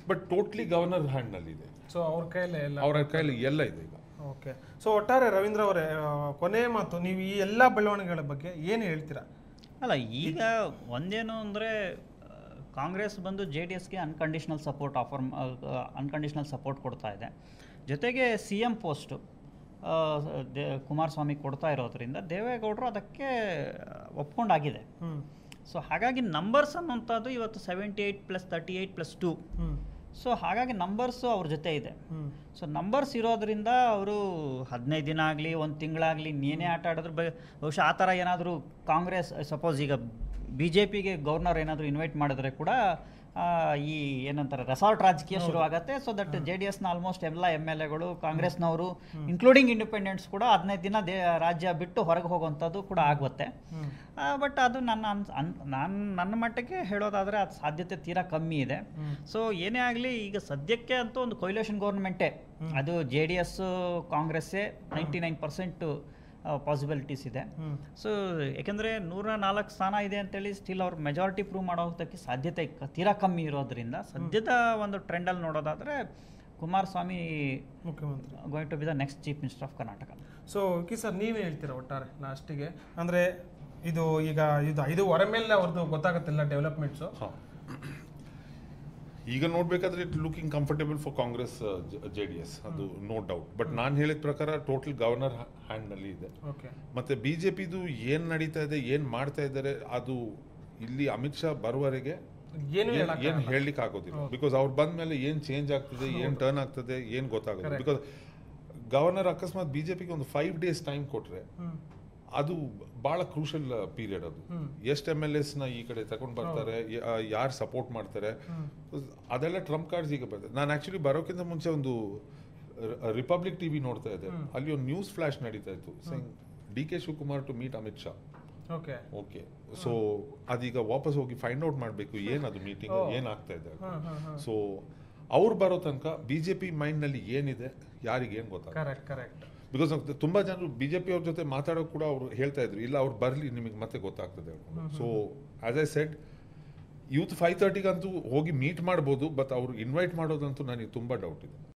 ಬಟ್ ಟೋಟ್ಲಿ ಗವರ್ನರ್ ಹ್ಯಾಂಡ್ ನಲ್ಲಿ ಇದೆ ಸೊ ಅವ್ರ ಕೈಯಲ್ಲೇ ಎಲ್ಲ ಅವರ ಕೈಯಲ್ಲಿ ಎಲ್ಲ ಇದೆ ಈಗ ಓಕೆ ಸೊ ಒಟ್ಟಾರೆ ರವೀಂದ್ರ ಅವರೇ ಆ, ಕೊನೆ ಮಾತು ನೀವು ಈ ಎಲ್ಲ ಬೆಳವಣಿಗೆಗಳ ಬಗ್ಗೆ ಏನು ಹೇಳ್ತೀರಾ ಅಲ್ಲ ಈಗ ಒಂದೇನು ಅಂದರೆ ಕಾಂಗ್ರೆಸ್ ಬಂದು ಜೆ ಡಿ ಎಸ್ಗೆ unconditional support offer unconditional support ಕೊಡ್ತಾ ಇದೆ ಜೊತೆಗೆ ಸಿ ಎಮ್ ಪೋಸ್ಟು ದೇ ಕುಮಾರಸ್ವಾಮಿ ಕೊಡ್ತಾ ಇರೋದ್ರಿಂದ ದೇವೇಗೌಡರು ಅದಕ್ಕೆ ಒಪ್ಕೊಂಡಾಗಿದೆ ಹ್ಮ್ ಸೊ ಹಾಗಾಗಿ ನಂಬರ್ಸ್ ಅನ್ನೋಂಥದ್ದು ಇವತ್ತು seventy eight plus thirty eight plus two hmm so ಹಾಗಾಗಿ ನಂಬರ್ಸು ಅವ್ರ ಜೊತೆ ಇದೆ ಹ್ಮ್ ಸೊ ನಂಬರ್ಸ್ ಇರೋದ್ರಿಂದ ಅವರು ಹದಿನೈದು ದಿನ ಆಗಲಿ ಒಂದು ತಿಂಗಳಾಗಲಿ ನೀನೇ ಆಟ ಆಡಿದ್ರೆ ಬ- ಬಹುಶಃ ಆ ಥರ ಏನಾದರೂ ಕಾಂಗ್ರೆಸ್ ಸಪೋಸ್ ಈಗ ಬಿ ಜೆ ಪಿಗೆ ಗವರ್ನರ್ ಏನಾದರೂ ಇನ್ವೈಟ್ ಮಾಡಿದ್ರೆ ಕೂಡ ಆ, ಈ ಏನಂತಾರೆ ರೆಸಾರ್ಟ್ ರಾಜಕೀಯ ಶುರು ಆಗತ್ತೆ ಸೊ ದಟ್ ಜೆ ಡಿ ಎಸ್ನ ಆಲ್ಮೋಸ್ಟ್ ಎಲ್ಲ ಎಮ್ ಎಲ್ ಎಗಳು ಕಾಂಗ್ರೆಸ್ನವರು ಇನ್ಕ್ಲೂಡಿಂಗ್ ಇಂಡಿಪೆಂಡೆಂಟ್ಸ್ ಕೂಡ ಹದಿನೈದು ದಿನ ದೇ ರಾಜ್ಯ ಬಿಟ್ಟು ಹೊರಗೆ ಹೋಗುವಂಥದ್ದು ಕೂಡ ಆಗುತ್ತೆ ಹ್ಮ್ ಬಟ್ ಅದು ನನ್ನ ಅನ್ಸ್ ಅನ್ ನಾನು ನನ್ನ ಮಟ್ಟಕ್ಕೆ ಹೇಳೋದಾದರೆ ಅದು ಸಾಧ್ಯತೆ ತೀರಾ ಕಮ್ಮಿ ಇದೆ ಸೊ ಏನೇ ಆಗಲಿ ಈಗ ಸದ್ಯಕ್ಕೆ ಅಂತೂ ಒಂದು ಕೊಯ್ಲೇಷನ್ ಗೌರ್ಮೆಂಟೇ ಅದು ಜೆ ಡಿ ಎಸ್ ಕಾಂಗ್ರೆಸ್ಸೇ ನೈಂಟಿ ನೈನ್ ಪರ್ಸೆಂಟು ಪಾಸಿಬಿಲಿಟೀಸ್ ಇದೆ ಹ್ಮ್ ಸೊ ಯಾಕೆಂದರೆ ನೂರ ನಾಲ್ಕು ಸ್ಥಾನ ಇದೆ ಅಂತೇಳಿ ಸ್ಟಿಲ್ ಅವ್ರು ಮೆಜಾರಿಟಿ ಪ್ರೂವ್ ಮಾಡೋದಕ್ಕೆ ಸಾಧ್ಯತೆ ಕ- ತೀರಾ ಕಮ್ಮಿ ಇರೋದ್ರಿಂದ ಸದ್ಯದ ಒಂದು ಟ್ರೆಂಡಲ್ಲಿ ನೋಡೋದಾದರೆ ಕುಮಾರಸ್ವಾಮಿ ಮುಖ್ಯಮಂತ್ರಿ going to be the next chief minister of Karnataka so okay sir ನೀವೇ ಹೇಳ್ತೀರಾ ಒಟ್ಟಾರೆ ಲಾಸ್ಟಿಗೆ ಅಂದರೆ ಇದು ಈಗ ಇದು ಐದು ಹೊರ ಮೇಲೆ ಅವ್ರದ್ದು ಗೊತ್ತಾಗುತ್ತಿಲ್ಲ ಡೆವಲಪ್ಮೆಂಟ್ಸು ಹಾ. ಈಗ ನೋಡ್ಬೇಕಾದ್ರೆ it looking comfortable for Congress J D S ಅದು ನೋ ಡೌಟ್ ಬಟ್ ನಾನು ಹೇಳಿದ ಪ್ರಕಾರ ಟೋಟಲ್ ಗವರ್ನರ್ ಹ್ಯಾಂಡ್ ನಲ್ಲಿ ಇದೆ ಓಕೆ ಮತ್ತೆ ಬಿಜೆಪಿದು ಏನ್ ನಡೀತಾ ಇದೆ ಏನ್ ಮಾಡ್ತಾ ಇದ್ದಾರೆ ಅದು ಇಲ್ಲಿ ಅಮಿತ್ ಶಾ ಬರುವವರೆಗೆ ಏನು ಏನ್- ಹೇಳಕ್ಕೆ ಏನ್ ಹೇಳಲಿಕ್ಕೆ ಆಗೋದಿಲ್ಲ ಬಿಕಾಸ್ ಅವ್ರು ಬಂದ ಮೇಲೆ ಏನ್ ಚೇಂಜ್ ಆಗ್ತದೆ ಏನ್ ಟರ್ನ್ ಆಗ್ತದೆ ಏನ್ ಗೊತ್ತಾಗೋದಿಲ್ಲ ಬಿಕಾಸ್ ಗವರ್ನರ್ ಅಕಸ್ಮಾತ್ ಬಿಜೆಪಿಗೆ ಒಂದು ಫೈವ್ ಡೇಸ್ ಟೈಮ್ ಕೊಟ್ರೆ ಹ್ಮ್ ಅದು ಬಹಳ ಕ್ರೂಷಲ್ ಪೀರಿಯಡ್ ಅದು ಎಷ್ಟು ಎಮ್ ಎಲ್ ಎಸ್ ನ ಈ ಕಡೆ ತಗೊಂಡ್ ಬರ್ತಾರೆ ಯಾರು ಸಪೋರ್ಟ್ ಮಾಡ್ತಾರೆ ಅದೆಲ್ಲ ಟ್ರಂಪ್ ಕಾರ್ಡ್ಸ್ ಈಗ ಬರ್ತದೆ ನಾನು ಆಕ್ಚುಲಿ ಬರೋಕ್ಕಿಂತ ಮುಂಚೆ ಒಂದು ರಿಪಬ್ಲಿಕ್ ಟಿವಿ ನೋಡ್ತಾ ಇದ್ದೆ ಅಲ್ಲಿ ಒಂದು ನ್ಯೂಸ್ ಫ್ಲಾಶ್ ನಡೀತಾ ಇತ್ತು D K Shivakumar to meet Amit Shah okay okay so ಅದೀಗ ವಾಪಸ್ ಹೋಗಿ ಫೈಂಡ್ ಔಟ್ ಮಾಡಬೇಕು ಏನದು ಮೀಟಿಂಗ್ ಏನಾಗ್ತಾ ಇದೆ ಹಾಂ ಹಾಂ ಹಾಂ ಸೊ ಅವ್ರು ಬರೋ ತನಕ ಬಿಜೆಪಿ ಮೈಂಡ್ ನಲ್ಲಿ ಏನಿದೆ ಯಾರಿಗೆ ಏನ್ ಗೊತ್ತಾಗ ಕರೆಕ್ಟ್ ಕರೆಕ್ಟ್ ಬಿಕಾಸ್ ತುಂಬಾ ಜನರು ಬಿಜೆಪಿ ಅವ್ರ ಜೊತೆ ಮಾತಾಡೋ ಕೂಡ ಅವರು ಹೇಳ್ತಾ ಇದ್ರು ಇಲ್ಲ ಅವ್ರು ಬರ್ಲಿ ನಿಮಗೆ ಮತ್ತೆ ಗೊತ್ತಾಗ್ತದೆ so as I said youth five ತರ್ಟಿಗಂತೂ ಹೋಗಿ ಮೀಟ್ ಮಾಡ್ಬೋದು ಬಟ್ ಅವ್ರು ಇನ್ವೈಟ್ ಮಾಡೋದಂತೂ ನನಗೆ ತುಂಬಾ ಡೌಟ್ ಇದೆ